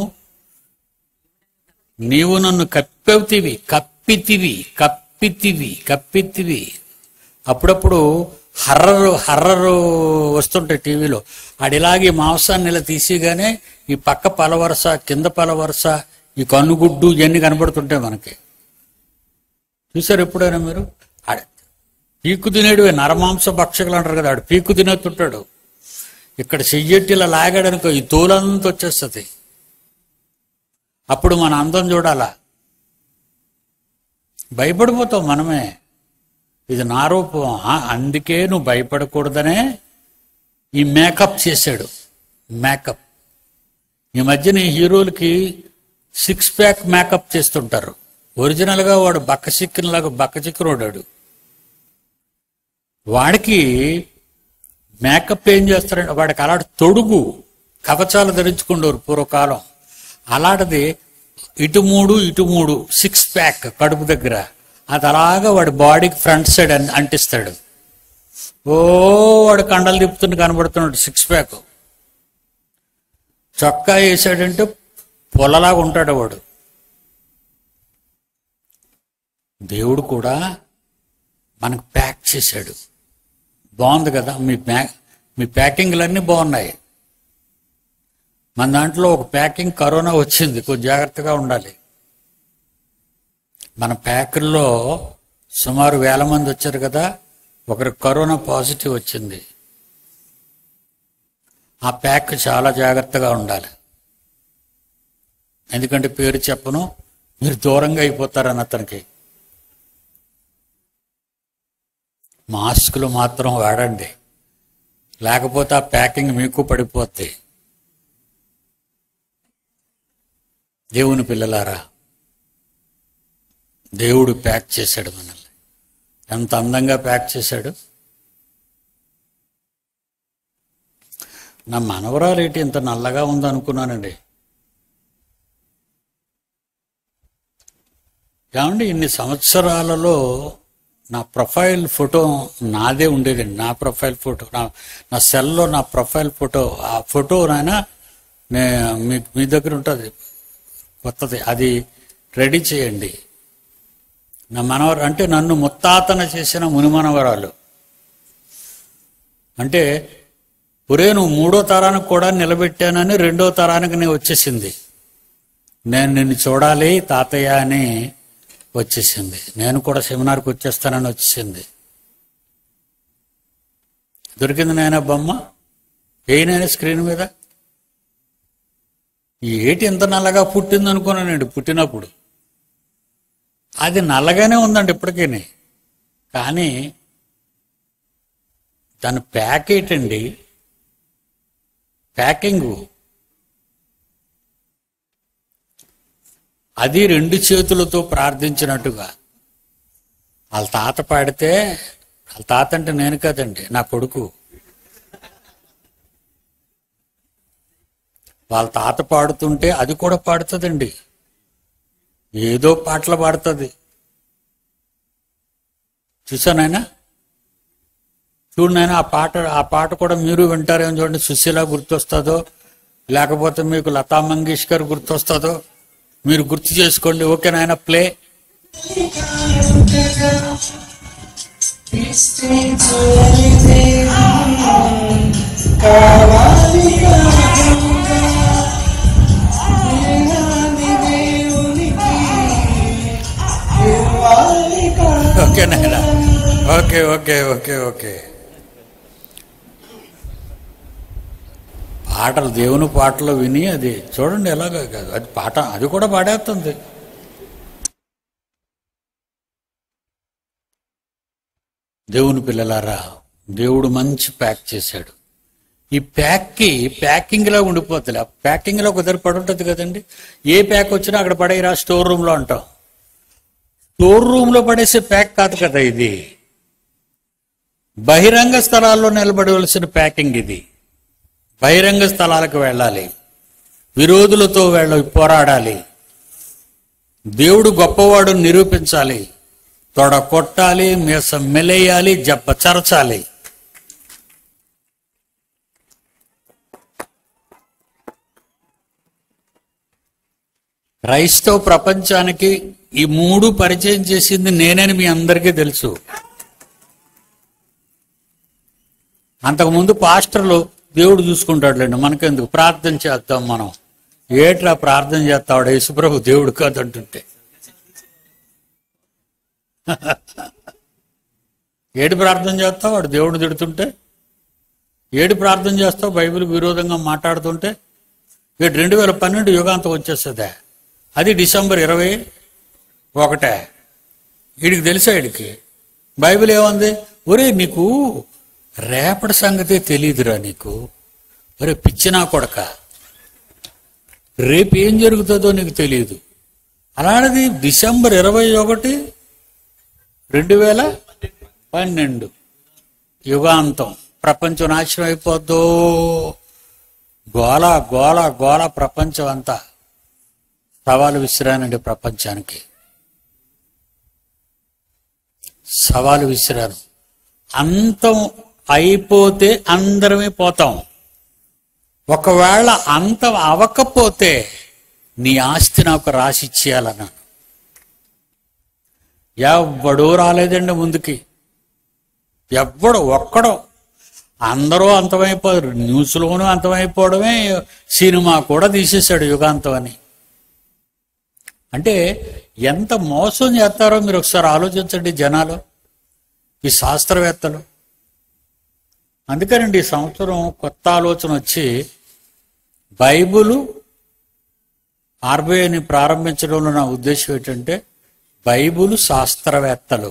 [SPEAKER 1] నీవు నన్ను కప్పెతివి కప్పితివి కప్పితివి కప్పితివి అప్పుడప్పుడు హర్రరు హర్రరు వస్తుంటాయి టీవీలో ఆడిలాగే మాంసాన్ని ఇలా తీసిగానే ఈ పక్క పలవరస కింద పలవరస ఈ కన్నుగుడ్డు ఇవన్నీ కనబడుతుంటాయి మనకి చూసారు ఎప్పుడైనా మీరు ఆడ పీకు తినేడు నరమాంస భక్షకులు అంటారు కదా ఆడు పీకు తినేస్తుంటాడు ఇక్కడ చెయ్యట్టి ఇలా లాగాడనుకో ఈ తోలంతా వచ్చేస్తుంది అప్పుడు మన అందం చూడాలా భయపడిపోతాం మనమే ఇది నా రూపం ఆ, అందుకే నువ్వు భయపడకూడదనే ఈ మేకప్ చేశాడు మేకప్ ఈ మధ్యన ఈ హీరోలకి సిక్స్ ప్యాక్ మేకప్ చేస్తుంటారు ఒరిజినల్గా వాడు బక్క చిక్కినలాగా బక్క చిక్కురోడాడు వాడికి మేకప్ ఏం చేస్తారంటే వాడికి అలాంటి తొడుగు కవచాలు ధరించుకుండేవారు పూర్వకాలం అలాంటిది ఇటు మూడు ఇటు మూడు సిక్స్ ప్యాక్ కడుపు దగ్గర అది అలాగా వాడి బాడీకి ఫ్రంట్ సైడ్ అన్- అంటిస్తాడు ఓ వాడు కండలు తిప్పుతుంటే కనబడుతున్నాడు సిక్స్ ప్యాక్ చొక్కా వేసాడంటే పొలలాగా ఉంటాడు వాడు దేవుడు కూడా మనకు ప్యాక్ చేశాడు బాగుంది కదా మీ ప్యా మీ ప్యాకింగ్లన్నీ బాగున్నాయి మన దాంట్లో ఒక ప్యాకింగ్ కరోనా వచ్చింది కొంచెం జాగ్రత్తగా ఉండాలి మన ప్యాకుల్లో సుమారు వేల మంది వచ్చారు కదా ఒకరికి కరోనా పాజిటివ్ వచ్చింది ఆ ప్యాక్ చాలా జాగ్రత్తగా ఉండాలి ఎందుకంటే పేరు చెప్పను మీరు దూరంగా అయిపోతారని అతనికి మాస్కులు మాత్రం వాడండి లేకపోతే ఆ ప్యాకింగ్ మీకు పడిపోద్ది దేవుని పిల్లలారా దేవుడు ప్యాక్ చేశాడు మనల్ని ఎంత అందంగా ప్యాక్ చేశాడు నా మనవరాలు ఏంటి ఇంత నల్లగా ఉందనుకున్నానండి ఏమండి ఇన్ని సంవత్సరాలలో నా ప్రొఫైల్ ఫోటో నాదే ఉండేదండి నా ప్రొఫైల్ ఫోటో నా నా సెల్లో నా ప్రొఫైల్ ఫోటో ఆ ఫోటో నాయన నే మీ మీ దగ్గర ఉంటుంది కొత్తది అది రెడీ చేయండి నా మనవరు అంటే నన్ను ముత్తాతన చేసిన మునిమనవరాలు అంటే ఒరే నువ్వు మూడో తరానికి కూడా నిలబెట్టానని రెండో తరానికి నేను వచ్చేసింది నేను నిన్ను చూడాలి తాతయ్య అని వచ్చేసింది నేను కూడా సెమినార్కి వచ్చేస్తానని వచ్చేసింది దొరికింది నాయన బొమ్మ ఏనాయన స్క్రీన్ మీద ఈ ఏటి ఎంత నల్లగా పుట్టింది అనుకున్నానండి పుట్టినప్పుడు అది నల్లగానే ఉందండి ఇప్పటికీ కానీ దాని ప్యాకెట్ అండి ప్యాకింగు అది రెండు చేతులతో ప్రార్థించినట్టుగా వాళ్ళ తాత పాడితే వాళ్ళ తాత అంటే నేను కదండి నా కొడుకు వాళ్ళ తాత పాడుతుంటే అది కూడా పాడుతుందండి ఏదో పాటలు పాడుతుంది చూసానైనా చూడు నాయన ఆ పాట ఆ పాట కూడా మీరు వింటారేమో చూడండి సుశీల గుర్తొస్తుందో లేకపోతే మీకు లతా మంగేష్కర్ గుర్తొస్తుందో మీరు గుర్తు చేసుకోండి ఓకే నాయన ప్లే ఓకే నాయన ఓకే ఓకే ఓకే ఓకే పాటలు దేవుని పాటలు విని అది చూడండి ఎలాగో కాదు అది పాట అది కూడా పాడేస్తుంది దేవుని పిల్లలారా దేవుడు మంచి ప్యాక్ చేశాడు ఈ ప్యాక్కి ప్యాకింగ్ లా ఉండిపోతుంది ఆ ప్యాకింగ్ లో కుదిరి పడి ఉంటుంది కదండి ఏ ప్యాక్ వచ్చినా అక్కడ పడేయరా స్టోర్ రూమ్ లో అంటాం స్టోర్ రూమ్ లో పడేసే ప్యాక్ కాదు కదా ఇది బహిరంగ స్థలాల్లో నిలబడవలసిన ప్యాకింగ్ ఇది బహిరంగ స్థలాలకు వెళ్ళాలి విరోధులతో వెళ్ళ పోరాడాలి దేవుడు గొప్పవాడు నిరూపించాలి తొడ కొట్టాలి మీసం మెలేయాలి జబ్బ చరచాలి క్రైస్తవ ప్రపంచానికి ఈ మూడు పరిచయం చేసింది నేనని మీ అందరికీ తెలుసు అంతకుముందు పాస్టర్లు దేవుడు చూసుకుంటాడులేండి మనకెందుకు ప్రార్థన చేద్దాం మనం ఏట్రా ప్రార్థన చేస్తాడు యేసుప్రభు దేవుడు కాదంటుంటే ఏడు ప్రార్థన చేస్తావు వాడు దేవుడు తిడుతుంటే ఏడు ప్రార్థన చేస్తావు బైబిల్ విరోధంగా మాట్లాడుతుంటే ఇటు రెండు వేల పన్నెండు యుగాంతం వచ్చేస్తుందా అది డిసెంబర్ ఇరవై ఒకటే వీడికి తెలుసా వీడికి బైబిల్ ఏముంది ఒరే నీకు రేపటి సంగతే తెలియదురా నీకు ఒరే పిచ్చినా కొడక రేపు ఏం జరుగుతుందో నీకు తెలియదు అలాంటిది డిసెంబర్ ఇరవై ఒకటి రెండు వేల పన్నెండు యుగాంతం ప్రపంచం నాశనం అయిపోద్దో గోల గోల గోల ప్రపంచం అంతా సవాలు విసిరానండి ప్రపంచానికి సవాలు విసిరాను అంతం అయిపోతే అందరమే పోతాం ఒకవేళ అంతం అవ్వకపోతే నీ ఆస్తి నాకు రాసి ఇచ్చేయాలన్నాను ఎవ్వడూ రాలేదండి ముందుకి ఎవ్వడు ఒక్కడో అందరూ అంతమైపోయారు న్యూస్లోనూ అంతమైపోవడమే సినిమా కూడా తీసేశాడు యుగాంతం అని అంటే ఎంత మోసం చేస్తారో మీరు ఒకసారి ఆలోచించండి జనాలు ఈ శాస్త్రవేత్తలు అందుకనండి ఈ సంవత్సరం కొత్త ఆలోచన వచ్చి బైబులు ఆర్బీఐని ప్రారంభించడంలో నా ఉద్దేశం ఏంటంటే బైబులు శాస్త్రవేత్తలు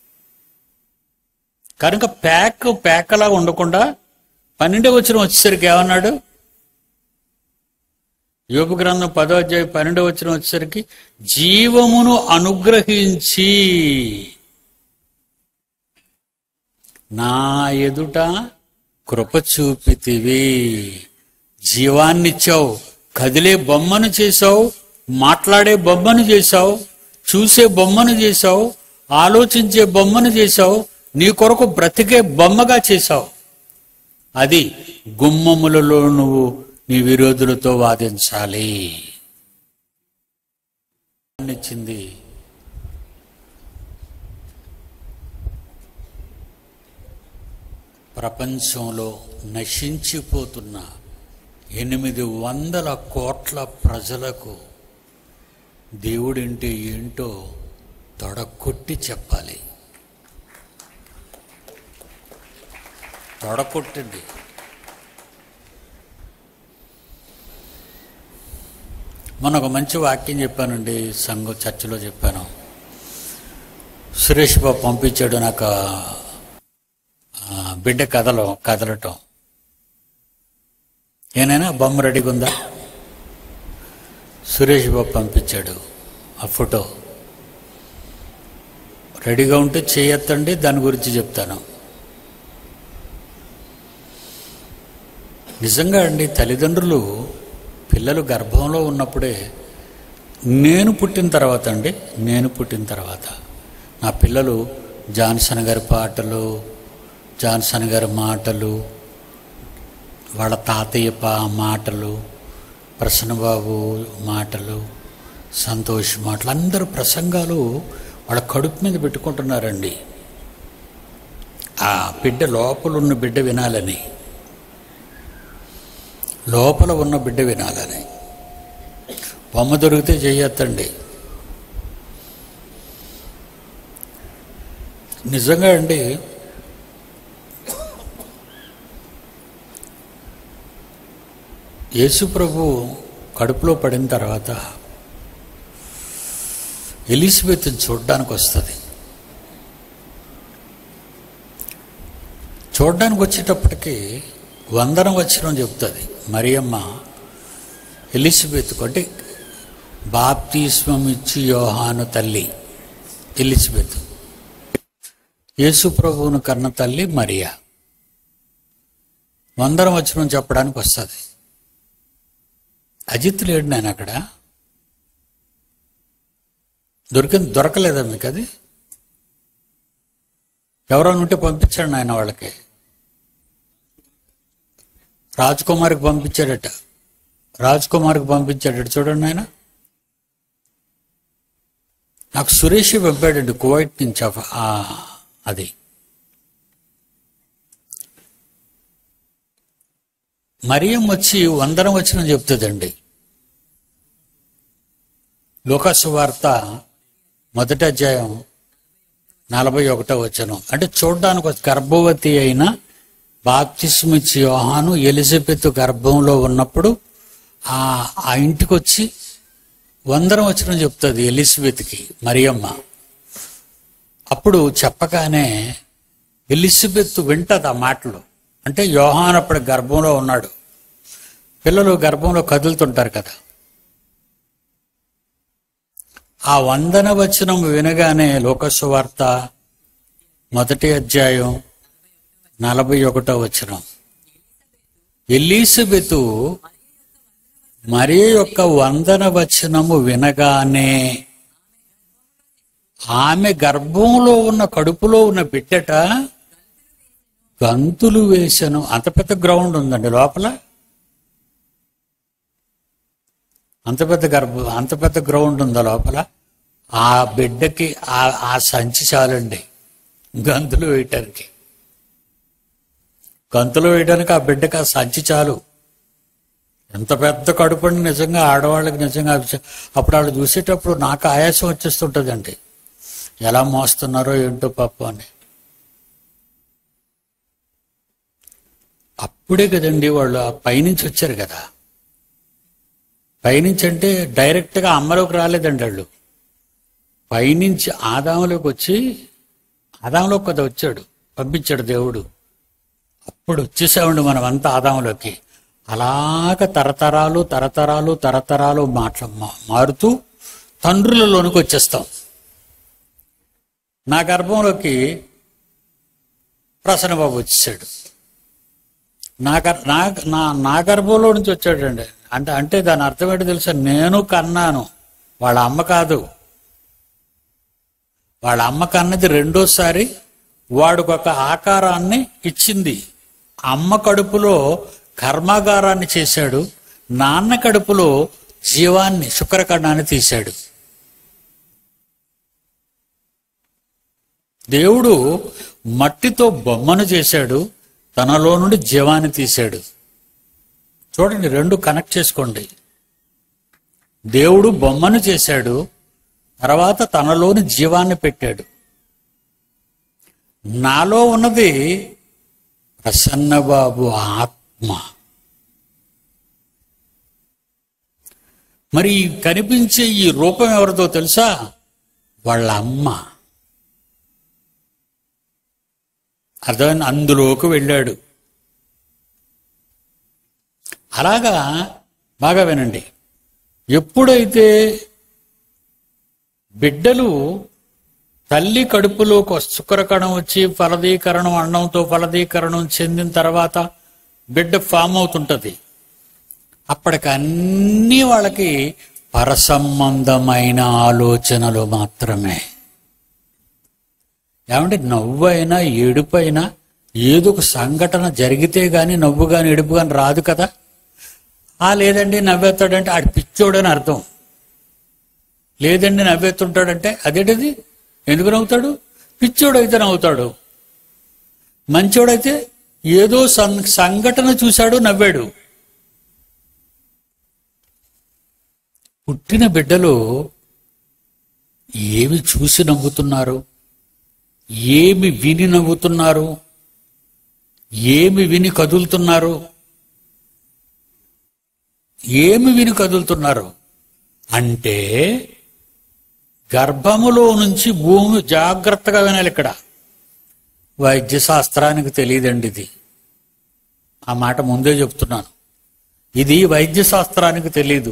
[SPEAKER 1] కనుక ప్యాక్ ప్యాక్ లాగా ఉండకుండా పన్నెండే వచ్చిన వచ్చేసరికి ఏమన్నాడు యోగ గ్రంథం పదో అధ్యాయం పన్నెండో వచ్చిన వచ్చేసరికి జీవమును అనుగ్రహించి నా ఎదుట కృప చూపితివి జీవాన్నిచ్చావు కదిలే బొమ్మను చేశావు మాట్లాడే బొమ్మను చేశావు చూసే బొమ్మను చేశావు ఆలోచించే బొమ్మను చేశావు నీ కొరకు బ్రతికే బొమ్మగా చేశావు అది గుమ్మములలో నువ్వు నీ విరోధులతో వాదించాలి ఇచ్చింది ప్రపంచంలో నశించిపోతున్న ఎనిమిది వందల కోట్ల ప్రజలకు దేవుడంటే ఏంటో తొడకొట్టి చెప్పాలి తొడకొట్టండి మొన్న ఒక మంచి వాక్యం చెప్పానండి సంఘ చర్చిలో చెప్పాను సురేష్ బాబు పంపించాడు నాకు ఆ, బిడ్డ కథలో కదలటం ఏనైనా బొమ్మ రెడీగా ఉందా సురేష్ బాబు పంపించాడు ఆ ఫోటో రెడీగా ఉంటే చేయొత్తండి దాని గురించి చెప్తాను నిజంగా అండి తల్లిదండ్రులు పిల్లలు గర్భంలో ఉన్నప్పుడే నేను పుట్టిన తర్వాత అండి నేను పుట్టిన తర్వాత నా పిల్లలు జాన్సన్ గారి పాటలు జాన్సన్ గారి మాటలు వాళ్ళ తాతయ్య పా మాటలు ప్రసన్నబాబు మాటలు సంతోష్ మాటలు అందరూ ప్రసంగాలు వాళ్ళ కడుపు మీద పెట్టుకుంటున్నారండి ఆ బిడ్డ లోపల ఉన్న బిడ్డ వినాలని లోపల ఉన్న బిడ్డ వినాలని బొమ్మ దొరికితే చేయొద్దండి నిజంగా అండి యేసు ప్రభు కడుపులో పడిన తర్వాత ఎలిజబెత్ని చూడడానికి వస్తుంది చూడడానికి వచ్చేటప్పటికి వందనం వచ్చిన చెప్తుంది మరియమ్మ ఎలిజబెత్ అంటే బాప్తిస్మం ఇచ్చి యోహాను తల్లి ఎలిజబెత్ యేసు ప్రభువును కన్న తల్లి మరియా వందనం వచ్చిన చెప్పడానికి వస్తుంది అజిత్ లేడు నేను అక్కడ దొరికింది దొరకలేదా మీకు అది ఎవరైనా ఉంటే పంపించాడు ఆయన వాళ్ళకి రాజ్ కుమార్కి పంపించాడట రాజ్ కుమార్కి పంపించాడట చూడండి ఆయన నాకు సురేష్ పంపాడండి కువైట్ నుంచి ఆ- ఆ అది మరియం వచ్చి వందనం వచ్చిన చెప్తుందండి లోకాసు వార్త మొదటి అధ్యాయం నలభై ఒకటో వచ్చను అంటే చూడడానికి ఒక గర్భవతి అయిన బాప్తిస్మిచ్చి యోహాను ఎలిజబెత్ గర్భంలో ఉన్నప్పుడు ఆ ఆ ఇంటికి వచ్చి వందరం వచ్చిన చెప్తుంది ఎలిజబెత్కి మరియమ్మ అప్పుడు చెప్పగానే ఎలిజబెత్ వింటది ఆ మాటలు అంటే యోహాన్ అప్పుడు గర్భంలో ఉన్నాడు పిల్లలు గర్భంలో కదులుతుంటారు కదా ఆ వందన వచనం వినగానే లోకసు వార్త మొదటి అధ్యాయం నలభై ఒకటో వచనం ఎలీసబెతు మరి యొక్క వందన వచనము వినగానే ఆమె గర్భంలో ఉన్న కడుపులో ఉన్న బిడ్డట గంతులు వేసను అంత పెద్ద గ్రౌండ్ ఉందండి లోపల అంత పెద్ద గర్భ అంత పెద్ద గ్రౌండ్ ఉందా లోపల ఆ బిడ్డకి ఆ ఆ సంచి చాలండి గంతులు వేయటానికి గంతులు వేయడానికి ఆ బిడ్డకి ఆ సంచి చాలు ఎంత పెద్ద కడుపుని నిజంగా ఆడవాళ్ళకి నిజంగా అభిషే- అప్పుడు వాళ్ళు చూసేటప్పుడు నాకు ఆయాసం వచ్చేస్తుంటుందండి ఎలా మోస్తున్నారో ఏంటో పాప అని అప్పుడే కదండి వాళ్ళు ఆ పైనుంచి వచ్చారు కదా పైనుంచి అంటే డైరెక్ట్గా అమ్మలోకి రాలేదండి వాళ్ళు పైనుంచి ఆదాములోకి వచ్చి ఆదాములోకి కదా వచ్చాడు పంపించాడు దేవుడు అప్పుడు వచ్చేసామండి మనం అంతా ఆదాములోకి అలాగ తరతరాలు తరతరాలు తరతరాలు మాట్లా మా- మారుతూ తండ్రులలోనికి వచ్చేస్తాం నా గర్భంలోకి ప్రసన్నబాబు వచ్చేసాడు నా గర్- నా నా నా గర్భంలో నుంచి వచ్చాడండి అంటే అంటే దాని అర్థం ఏంటో తెలుసా నేను కన్నాను వాళ్ళ అమ్మ కాదు వాళ్ళ అమ్మ కన్నది రెండోసారి వాడికి ఒక ఆకారాన్ని ఇచ్చింది అమ్మ కడుపులో కర్మాగారాన్ని చేశాడు నాన్న కడుపులో జీవాన్ని శుక్రకణాన్ని తీశాడు దేవుడు మట్టితో బొమ్మను చేశాడు తనలో నుండి జీవాన్ని తీశాడు చూడండి రెండు కనెక్ట్ చేసుకోండి దేవుడు బొమ్మను చేశాడు తర్వాత తనలోని జీవాన్ని పెట్టాడు నాలో ఉన్నది ప్రసన్నబాబు ఆత్మ మరి ఈ కనిపించే ఈ రూపం ఎవరిదో తెలుసా వాళ్ళ అమ్మ అర్థమైంది అందులోకి వెళ్ళాడు అలాగా బాగా వినండి ఎప్పుడైతే బిడ్డలు తల్లి కడుపులోకి వస్- శుక్రకణం వచ్చి ఫలదీకరణం అన్నంతో ఫలదీకరణం చెందిన తర్వాత బిడ్డ ఫామ్ అవుతుంటది అప్పటికి అన్ని వాళ్ళకి పరసంబంధమైన ఆలోచనలు మాత్రమే ఏమంటే నవ్వైనా ఏడుపైనా ఏదో ఒక సంఘటన జరిగితే గాని నవ్వు గాని ఎడుపు గాని రాదు కదా ఆ లేదండి నవ్వేస్తాడంటే ఆడు పిచ్చోడని అర్థం లేదండి నవ్వేస్తుంటాడంటే అదేంటిది ఎందుకు నవ్వుతాడు పిచ్చోడైతే నవ్వుతాడు మంచోడైతే ఏదో సం- సంఘటన చూశాడు నవ్వాడు పుట్టిన బిడ్డలు ఏమి చూసి నవ్వుతున్నారు ఏమి విని నవ్వుతున్నారు ఏమి విని కదులుతున్నారు ఏమి విని కదులుతున్నారు అంటే గర్భములో నుంచి భూమి జాగ్రత్తగా వినాలి ఇక్కడ వైద్య శాస్త్రానికి తెలియదండి ఇది ఆ మాట ముందే చెప్తున్నాను ఇది వైద్య శాస్త్రానికి తెలియదు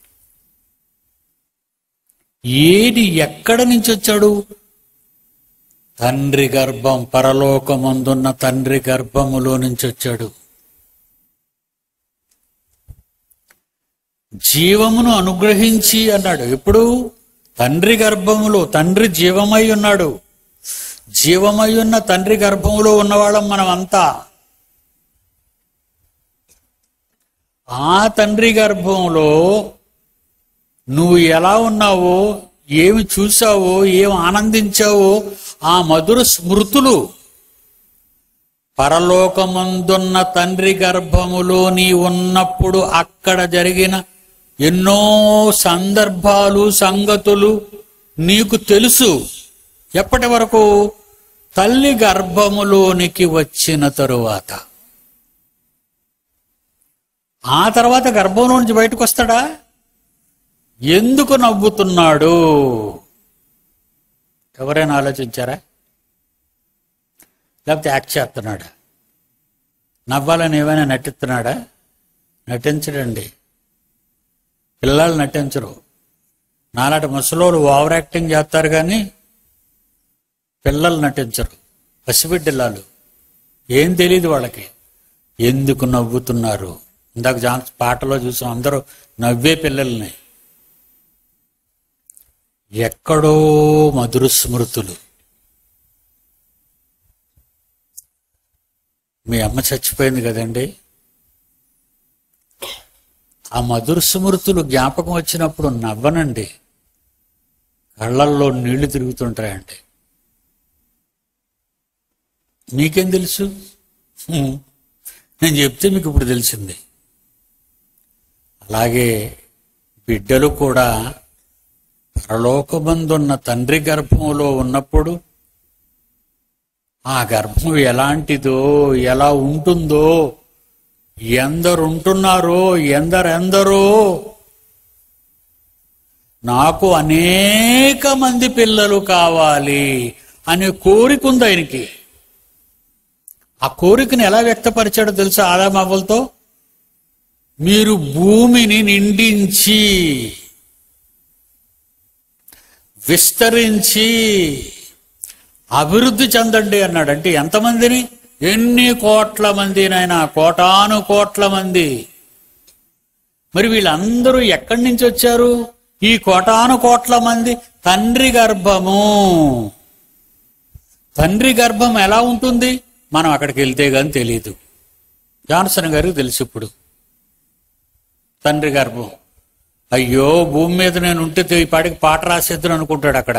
[SPEAKER 1] ఏది ఎక్కడ నుంచి వచ్చాడు తండ్రి గర్భం పరలోకమందున్న తండ్రి గర్భములో నుంచి వచ్చాడు జీవమును అనుగ్రహించి అన్నాడు ఎప్పుడు తండ్రి గర్భములో తండ్రి జీవమై ఉన్నాడు జీవమై ఉన్న తండ్రి గర్భములో ఉన్నవాళ్ళం మనం అంతా ఆ తండ్రి గర్భంలో నువ్వు ఎలా ఉన్నావో ఏమి చూసావో ఏమి ఆనందించావో ఆ మధుర స్మృతులు పరలోకమందున్న తండ్రి గర్భములో నీ ఉన్నప్పుడు అక్కడ జరిగిన ఎన్నో సందర్భాలు సంగతులు నీకు తెలుసు ఎప్పటి వరకు తల్లి గర్భములోనికి వచ్చిన తరువాత ఆ తర్వాత గర్భంలో నుంచి బయటకు వస్తాడా ఎందుకు నవ్వుతున్నాడు ఎవరైనా ఆలోచించారా లేకపోతే యాక్ట్ చేస్తున్నాడా నవ్వాలని ఏమైనా నటిస్తున్నాడా నటించడండి పిల్లలు నటించరు నాలాంటి ముసలోళ్ళు ఓవర్ యాక్టింగ్ చేస్తారు కానీ పిల్లలు నటించరు పసిబిడ్డలాలు ఏం తెలియదు వాళ్ళకి ఎందుకు నవ్వుతున్నారు ఇందాక జాన్ పాటలో చూసాం అందరూ నవ్వే పిల్లల్ని ఎక్కడో మధుర స్మృతులు మీ అమ్మ చచ్చిపోయింది కదండి ఆ మధుర స్మృతులు జ్ఞాపకం వచ్చినప్పుడు నవ్వనండి కళ్ళల్లో నీళ్లు తిరుగుతుంటాయండి మీకేం తెలుసు హ్మ్. నేను చెప్తే మీకు ఇప్పుడు తెలిసింది అలాగే బిడ్డలు కూడా పరలోకమందున్న తండ్రి గర్భంలో ఉన్నప్పుడు ఆ గర్భం ఎలాంటిదో ఎలా ఉంటుందో ఎందరుంటున్నారో ఎందరెందరో నాకు అనేక మంది పిల్లలు కావాలి అనే కోరిక ఉంది ఆయనకి ఆ కోరికను ఎలా వ్యక్తపరిచాడో తెలుసా ఆదామవ్వలతో మీరు భూమిని నిండించి విస్తరించి అభివృద్ధి చెందండి అన్నాడు అంటే ఎంతమందిని ఎన్ని కోట్ల మందినైనా కోటాను కోట్ల మంది మరి వీళ్ళందరూ ఎక్కడి నుంచి వచ్చారు ఈ కోటాను కోట్ల మంది తండ్రి గర్భము తండ్రి గర్భం ఎలా ఉంటుంది మనం అక్కడికి వెళ్తే గాని తెలియదు జాన్సన్ గారికి తెలుసు ఇప్పుడు తండ్రి గర్భం అయ్యో భూమి మీద నేను ఉంటే ఈ పాటికి పాట రాసేద్దును అనుకుంటాడు అక్కడ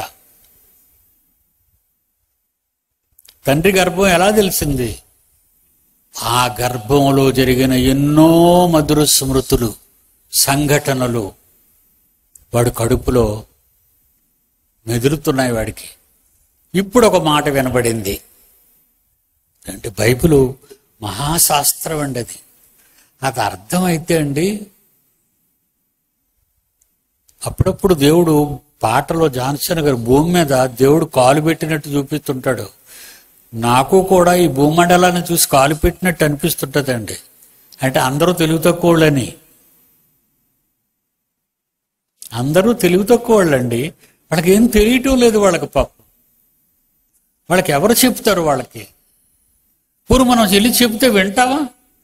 [SPEAKER 1] తండ్రి గర్భం ఎలా తెలిసింది ఆ గర్భంలో జరిగిన ఎన్నో మధుర స్మృతులు సంఘటనలు వాడు కడుపులో మెదులుతున్నాయి వాడికి ఇప్పుడు ఒక మాట వినబడింది అంటే బైబిలు మహాశాస్త్రం అండి అది అది అర్థమైతే అండి అప్పుడప్పుడు దేవుడు పాటలో జాన్సన్ గారు భూమి మీద దేవుడు కాలు పెట్టినట్టు చూపిస్తుంటాడు నాకు కూడా ఈ భూమండలాన్ని చూసి కాలు పెట్టినట్టు అనిపిస్తుంటదండి అంటే అందరూ తెలివి తక్కువళ్ళని అందరూ తెలివి తక్కువ వాళ్ళండి వాళ్ళకి ఏం తెలియటం లేదు వాళ్ళకి పాపం వాళ్ళకి ఎవరు చెప్తారు వాళ్ళకి పూర్వ మనం వెళ్ళి చెప్తే వింటావా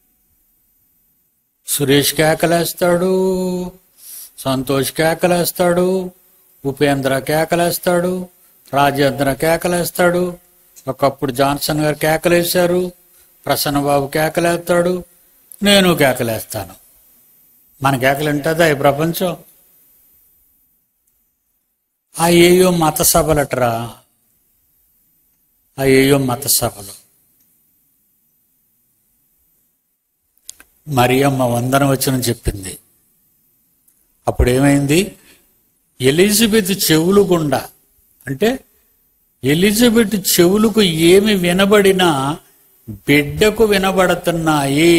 [SPEAKER 1] సురేష్ కేకలేస్తాడు సంతోష్ కేకలేస్తాడు ఉపేంద్ర కేకలేస్తాడు రాజేంద్ర కేకలేస్తాడు ఒకప్పుడు జాన్సన్ గారు కేకలేశారు ప్రసన్నబాబు కేకలేస్తాడు నేను కేకలేస్తాను మన కేకలు ఉంటుందా ఈ ప్రపంచం ఆ ఏయో మత సభలట్రా ఆ ఏయో మత సభలు మరియమ్మ వందన వచ్చిన చెప్పింది అప్పుడు ఏమైంది ఎలిజబెత్ చెవులు గుండా అంటే ఎలిజబెత్ చెవులకు ఏమి వినబడినా బిడ్డకు వినబడుతున్నాయి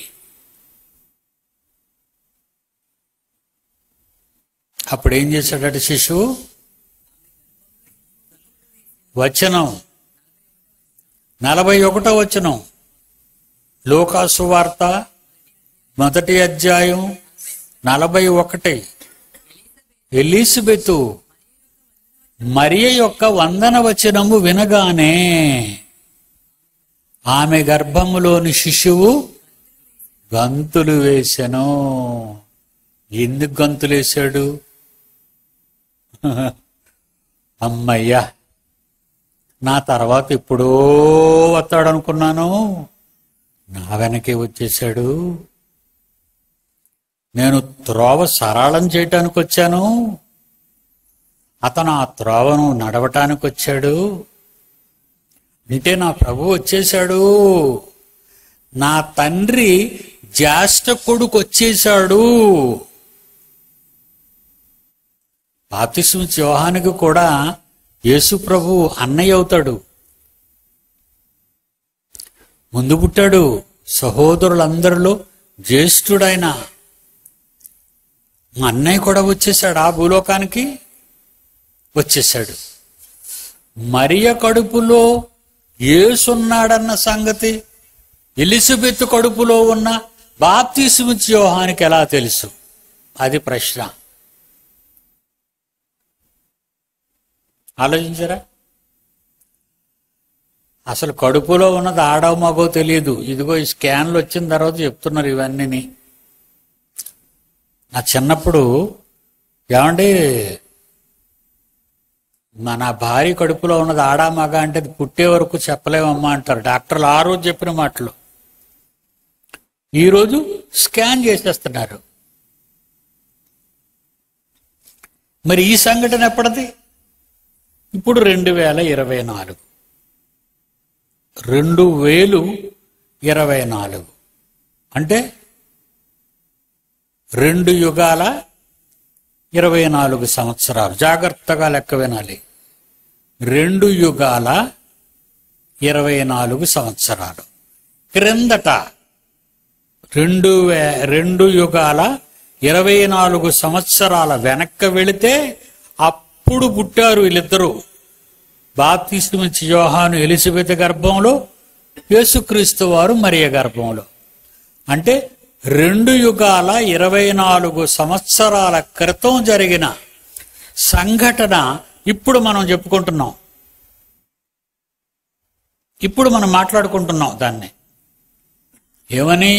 [SPEAKER 1] అప్పుడు ఏం చేశాడట శిశువు వచనం నలభై ఒకటో వచనం లోకాసు వార్త మొదటి అధ్యాయం నలభై ఒకటి ఎలిజబెతు మరియ యొక్క వందన వచనము వినగానే ఆమె గర్భములోని శిశువు గంతులు వేసెను ఎందుకు గంతులు వేశాడు అమ్మయ్యా నా తర్వాత ఎప్పుడో వస్తాడనుకున్నాను నా వెనకే వచ్చేసాడు నేను త్రోవ సరళం చేయటానికి వచ్చాను అతను ఆ త్రోవను నడవటానికి వచ్చాడు అంటే నా ప్రభు వచ్చేశాడు నా తండ్రి జ్యేష్ఠ కొడుకు వచ్చేశాడు బాప్తిస్మ యోహానికి కూడా యేసు ప్రభు అన్నయ్య అవుతాడు ముందు పుట్టాడు సహోదరులందరిలో జ్యేష్ఠుడైన మా అన్నయ్య కూడా వచ్చేసాడు ఆ భూలోకానికి వచ్చేసాడు మరియ కడుపులో ఏసున్నాడన్న సంగతి ఎలిజబెత్ కడుపులో ఉన్న బాప్తిస్మిచ్ యోహానికి ఎలా తెలుసు అది ప్రశ్న ఆలోచించరా అసలు కడుపులో ఉన్నది ఆడవ మగో తెలియదు ఇదిగో ఈ స్కాన్లు వచ్చిన తర్వాత చెప్తున్నారు ఇవన్నీ నా చిన్నప్పుడు ఏమండి మన భార్య కడుపులో ఉన్నది ఆడా మగ అంటే అది పుట్టే వరకు చెప్పలేమమ్మా అంటారు డాక్టర్లు ఆ రోజు చెప్పిన మాటలు ఈరోజు స్కాన్ చేసేస్తున్నారు మరి ఈ సంఘటన ఎప్పటిది ఇప్పుడు రెండు వేల ఇరవై నాలుగు రెండు వేలు ఇరవై నాలుగు అంటే రెండు యుగాల ఇరవై నాలుగు సంవత్సరాలు జాగ్రత్తగా లెక్క వినాలి రెండు యుగాల ఇరవై నాలుగు సంవత్సరాలు క్రిందట రెండు వే రెండు యుగాల ఇరవై నాలుగు సంవత్సరాల వెనక్కి వెళితే అప్పుడు పుట్టారు వీళ్ళిద్దరూ బాప్తిస్మిచ్చి యోహాను ఎలిజబెత్ గర్భంలో యేసుక్రీస్తు వారు మరియ గర్భంలో అంటే రెండు యుగాల ఇరవై నాలుగు సంవత్సరాల క్రితం జరిగిన సంఘటన ఇప్పుడు మనం చెప్పుకుంటున్నాం ఇప్పుడు మనం మాట్లాడుకుంటున్నాం దాన్ని ఏమని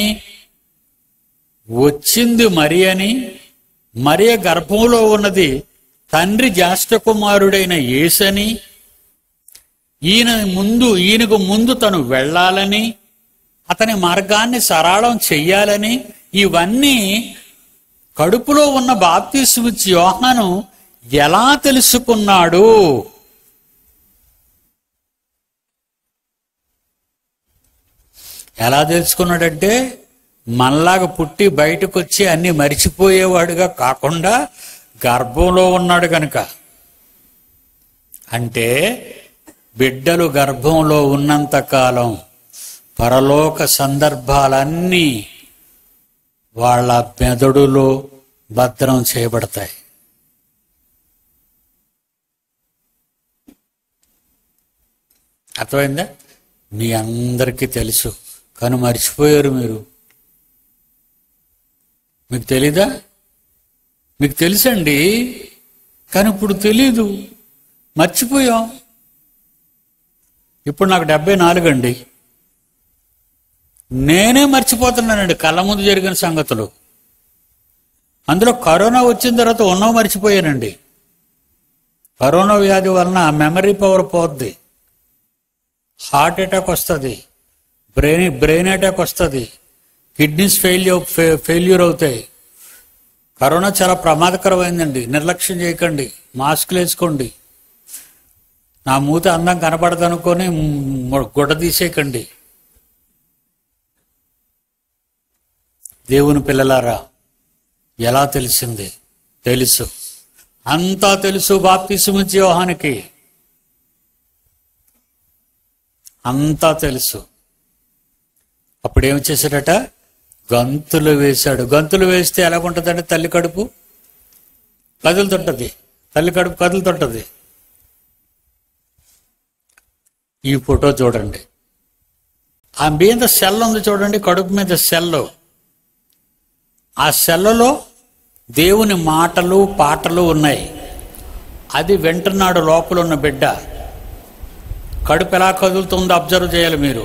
[SPEAKER 1] వచ్చింది మరి అని మరియ గర్భంలో ఉన్నది తండ్రి జ్యేష్ఠ కుమారుడైన యేసని ఈయన ముందు ఈయనకు ముందు తను వెళ్ళాలని అతని మార్గాన్ని సరళం చెయ్యాలని ఇవన్నీ కడుపులో ఉన్న బాప్తిస్మిచ్ యోహాను ఎలా తెలుసుకున్నాడు ఎలా తెలుసుకున్నాడంటే మనలాగా పుట్టి బయటకు వచ్చి అన్ని మరిచిపోయేవాడుగా కాకుండా గర్భంలో ఉన్నాడు కనుక అంటే బిడ్డలు గర్భంలో ఉన్నంత కాలం పరలోక సందర్భాలన్నీ వాళ్ళ మెదడులో భద్రం చేయబడతాయి అర్థమైందా మీ అందరికీ తెలుసు కానీ మర్చిపోయారు మీరు మీకు తెలీదా మీకు తెలుసండి కానీ ఇప్పుడు తెలీదు మర్చిపోయాం ఇప్పుడు నాకు డెబ్బై నాలుగు అండి నేనే మర్చిపోతున్నానండి కళ్ళ ముందు జరిగిన సంగతులు అందులో కరోనా వచ్చిన తర్వాత ఉన్నవి మర్చిపోయానండి కరోనా వ్యాధి వలన మెమరీ పవర్ పోద్ది హార్ట్ అటాక్ వస్తుంది బ్రెయిన్ బ్రెయిన్ అటాక్ వస్తుంది కిడ్నీస్ ఫెయిల్యూర్ ఫెయిల్యూర్ అవుతాయి కరోనా చాలా ప్రమాదకరమైందండి నిర్లక్ష్యం చేయకండి మాస్కులు వేసుకోండి నా మూత అందం కనపడదు అనుకొని గుడ్డ తీసేయకండి దేవుని పిల్లలారా ఎలా తెలిసింది తెలుసు అంతా తెలుసు బాప్తిసుమిచ్చి యోహానికి అంతా తెలుసు అప్పుడు ఏం చేశాడట గంతులు వేశాడు గంతులు వేస్తే ఎలాగుంటుందంటే తల్లి కడుపు కదులుతుంటది తల్లి కడుపు కదులుతుంటది ఈ ఫోటో చూడండి ఆ మీద సెల్ ఉంది చూడండి కడుపు మీద సెల్ ఆ సెల్లలో దేవుని మాటలు పాటలు ఉన్నాయి అది వింటున్నాడు లోపల ఉన్న బిడ్డ కడుపు ఎలా కదులుతుందో అబ్జర్వ్ చేయాలి మీరు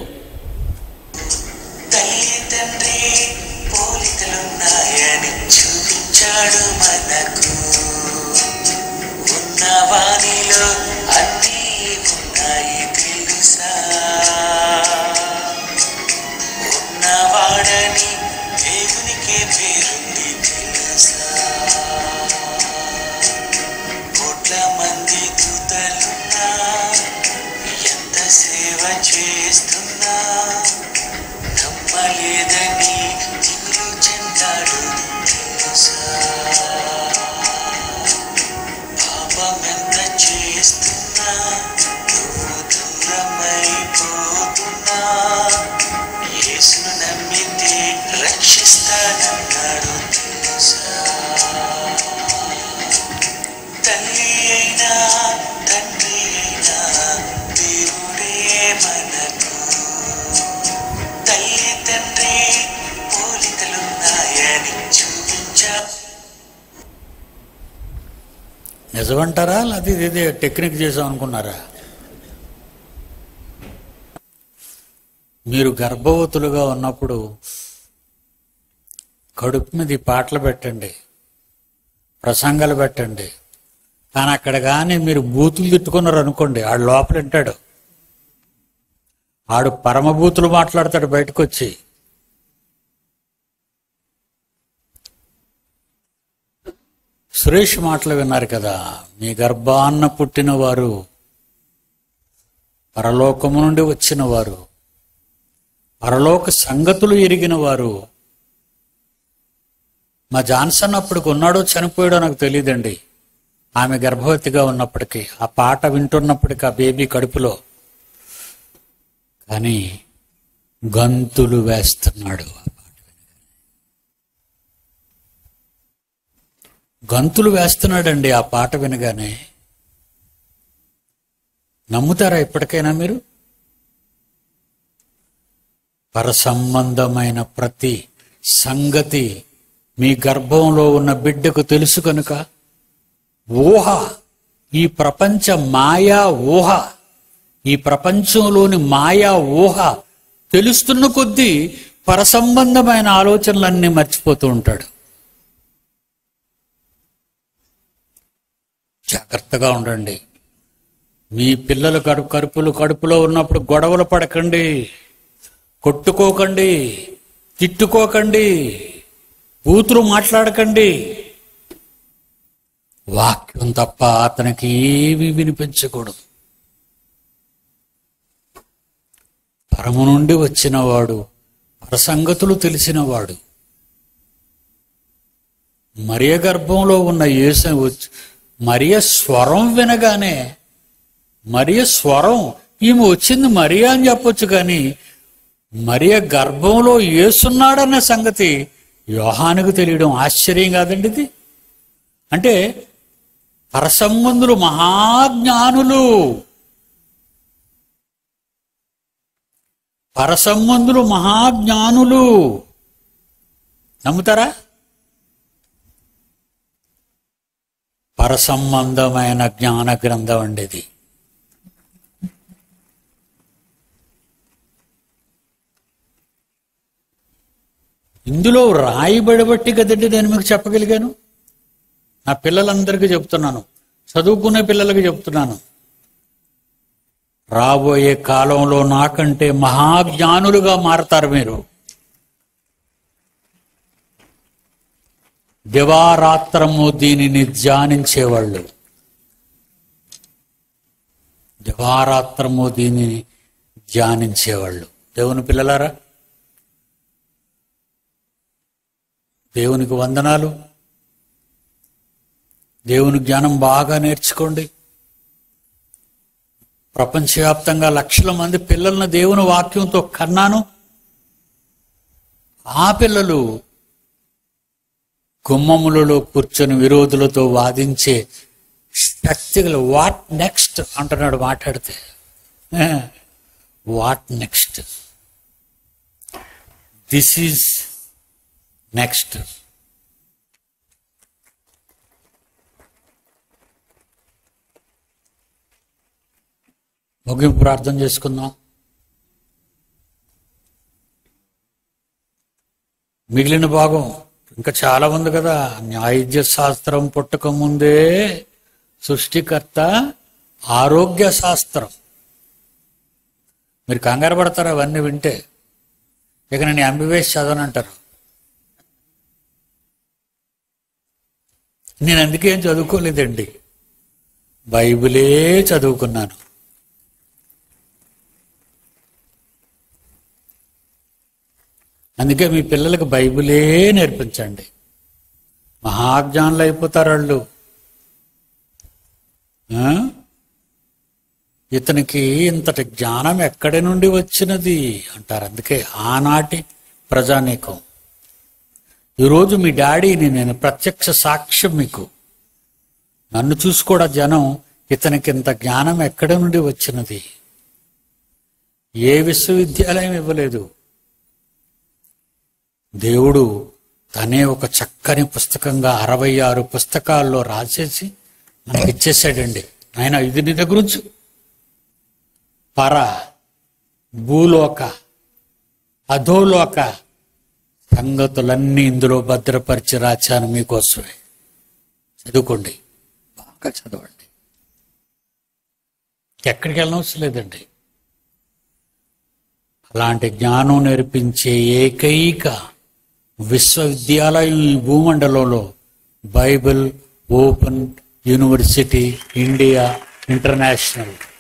[SPEAKER 2] తల్లి తండ్రి పోలికలున్నాయని చూపించాడు మనకు ఉన్న వాణిలో అన్నీ ఉన్నాయి తెలుసా ఉన్నవాడని దేవునికే పేరుంది తెలుసా కోట్ల మంది దూతలున్నా ఎంత సేవ చేస్తున్నా నమ్మలేదని దిగులు చెందాడు తెలుసా పాపమెంత చేస్తున్నా నువ్వు దూరమైపోతున్నా యేసును నమ్మితే రక్షిస్తానన్నాడు తెలుసా తల్లి అయినా తండ్రి అయినా దేవుడే మనకు తల్లి తండ్రి పోలికలున్నాయని చూపించా
[SPEAKER 1] నిజమంటారా అది ఇది టెక్నిక్ చేసాం అనుకున్నారా మీరు గర్భవతులుగా ఉన్నప్పుడు కడుపు మీద ఈ పాటలు పెట్టండి ప్రసంగాలు పెట్టండి కానీ అక్కడ కానీ మీరు బూతులు తిట్టుకున్నారు అనుకోండి ఆడు లోపల వింటాడు ఆడు పరమభూతులు మాట్లాడతాడు బయటకు వచ్చి సురేష్ మాటలు విన్నారు కదా మీ గర్భాన్న పుట్టిన వారు పరలోకము నుండి వచ్చిన వారు పరలోక సంగతులు ఎరిగిన వారు మా జాన్సన్ అప్పటికి ఉన్నాడో చనిపోయాడో నాకు తెలియదండి ఆమె గర్భవతిగా ఉన్నప్పటికీ ఆ పాట వింటున్నప్పటికీ ఆ బేబీ కడుపులో కానీ గంతులు వేస్తున్నాడు ఆ పాట వినగానే. గంతులు వేస్తున్నాడండి ఆ పాట వినగానే నమ్ముతారా ఇప్పటికైనా మీరు పరసంబంధమైన ప్రతి సంగతి మీ గర్భంలో ఉన్న బిడ్డకు తెలుసు కనుక ఊహ ఈ ప్రపంచ మాయా ఊహ ఈ ప్రపంచంలోని మాయా ఊహ తెలుస్తున్న కొద్దీ పరసంబంధమైన ఆలోచనలన్నీ మర్చిపోతూ ఉంటాడు జాగ్రత్తగా ఉండండి మీ పిల్లలు కడుపు కడుపులు కడుపులో ఉన్నప్పుడు గొడవలు పడకండి కొట్టుకోకండి తిట్టుకోకండి బూతులు మాట్లాడకండి వాక్యం తప్ప అతనికి ఏమీ వినిపించకూడదు పరము నుండి వచ్చినవాడు పరసంగతులు తెలిసినవాడు మరియ గర్భంలో ఉన్న యేసు వచ్చి మరియ స్వరం వినగానే మరియ స్వరం ఈమె వచ్చింది మరియా అని చెప్పొచ్చు కానీ మరియ గర్భంలో ఏసున్నాడన్న సంగతి యోహానుకు తెలియడం ఆశ్చర్యం కాదండి ఇది అంటే పరసంబంధులు మహాజ్ఞానులు పరసంబంధులు మహాజ్ఞానులు నమ్ముతారా పరసంబంధమైన జ్ఞాన గ్రంథం అండి ఇది ఇందులో రాయబడబట్టి కదండి నేను మీకు చెప్పగలిగాను నా పిల్లలందరికీ చెప్తున్నాను చదువుకునే పిల్లలకి చెప్తున్నాను రాబోయే కాలంలో నాకంటే మహాజ్ఞానులుగా మారతారు మీరు దివారాత్రము దీనిని ధ్యానించేవాళ్ళు దివారాత్రము దీనిని ధ్యానించేవాళ్ళు దేవుని పిల్లలారా దేవునికి వందనాలు దేవుని జ్ఞానం బాగా నేర్చుకోండి ప్రపంచవ్యాప్తంగా లక్షల మంది పిల్లలను దేవుని వాక్యంతో కన్నాను ఆ పిల్లలు గుమ్మములలో కూర్చొని విరోధులతో వాదించే శక్తిగల వాట్ నెక్స్ట్ అంటున్నాడు మాట్లాడితే what next this is next ముగింపు ప్రార్థన చేసుకుందాం మిగిలిన భాగం ఇంకా చాలా ఉంది కదా న్యాయజ్య శాస్త్రం పుట్టక ముందే సృష్టికర్త ఆరోగ్య శాస్త్రం మీరు కంగారు పడతారు అవన్నీ వింటే ఇక నేను ఎంబీబీఎస్ చదవనంటారు నేను అందుకేం చదువుకోలేదండి బైబిలే చదువుకున్నాను అందుకే మీ పిల్లలకు బైబిలే నేర్పించండి మహాజ్ఞానులు అయిపోతారు వాళ్ళు ఆ? ఇతనికి ఇంతటి జ్ఞానం ఎక్కడి నుండి వచ్చినది అంటారు అందుకే ఆనాటి ప్రజానీకం ఈరోజు మీ డాడీని నేను ప్రత్యక్ష సాక్ష్యం మీకు నన్ను చూసి కూడా జనం ఇతనికి ఇంత జ్ఞానం ఎక్కడి నుండి వచ్చినది ఏ విశ్వవిద్యాలయం ఇవ్వలేదు దేవుడు తనే ఒక చక్కని పుస్తకంగా అరవై ఆరు పుస్తకాల్లో రాసేసి మనకి ఇచ్చేసాడండి ఆయన ఇది నీ దగ్గర ఉంచు పర భూలోక అధోలోక సంగతులన్నీ ఇందులో భద్రపరిచి రాచాను మీకోసమే చదువుకోండి బాగా చదవండి ఎక్కడికి వెళ్ళనవసరం లేదండి అలాంటి జ్ఞానం నేర్పించే ఏకైక విశ్వవిద్యాలయం ఈ భూమండలంలో Bible open university India international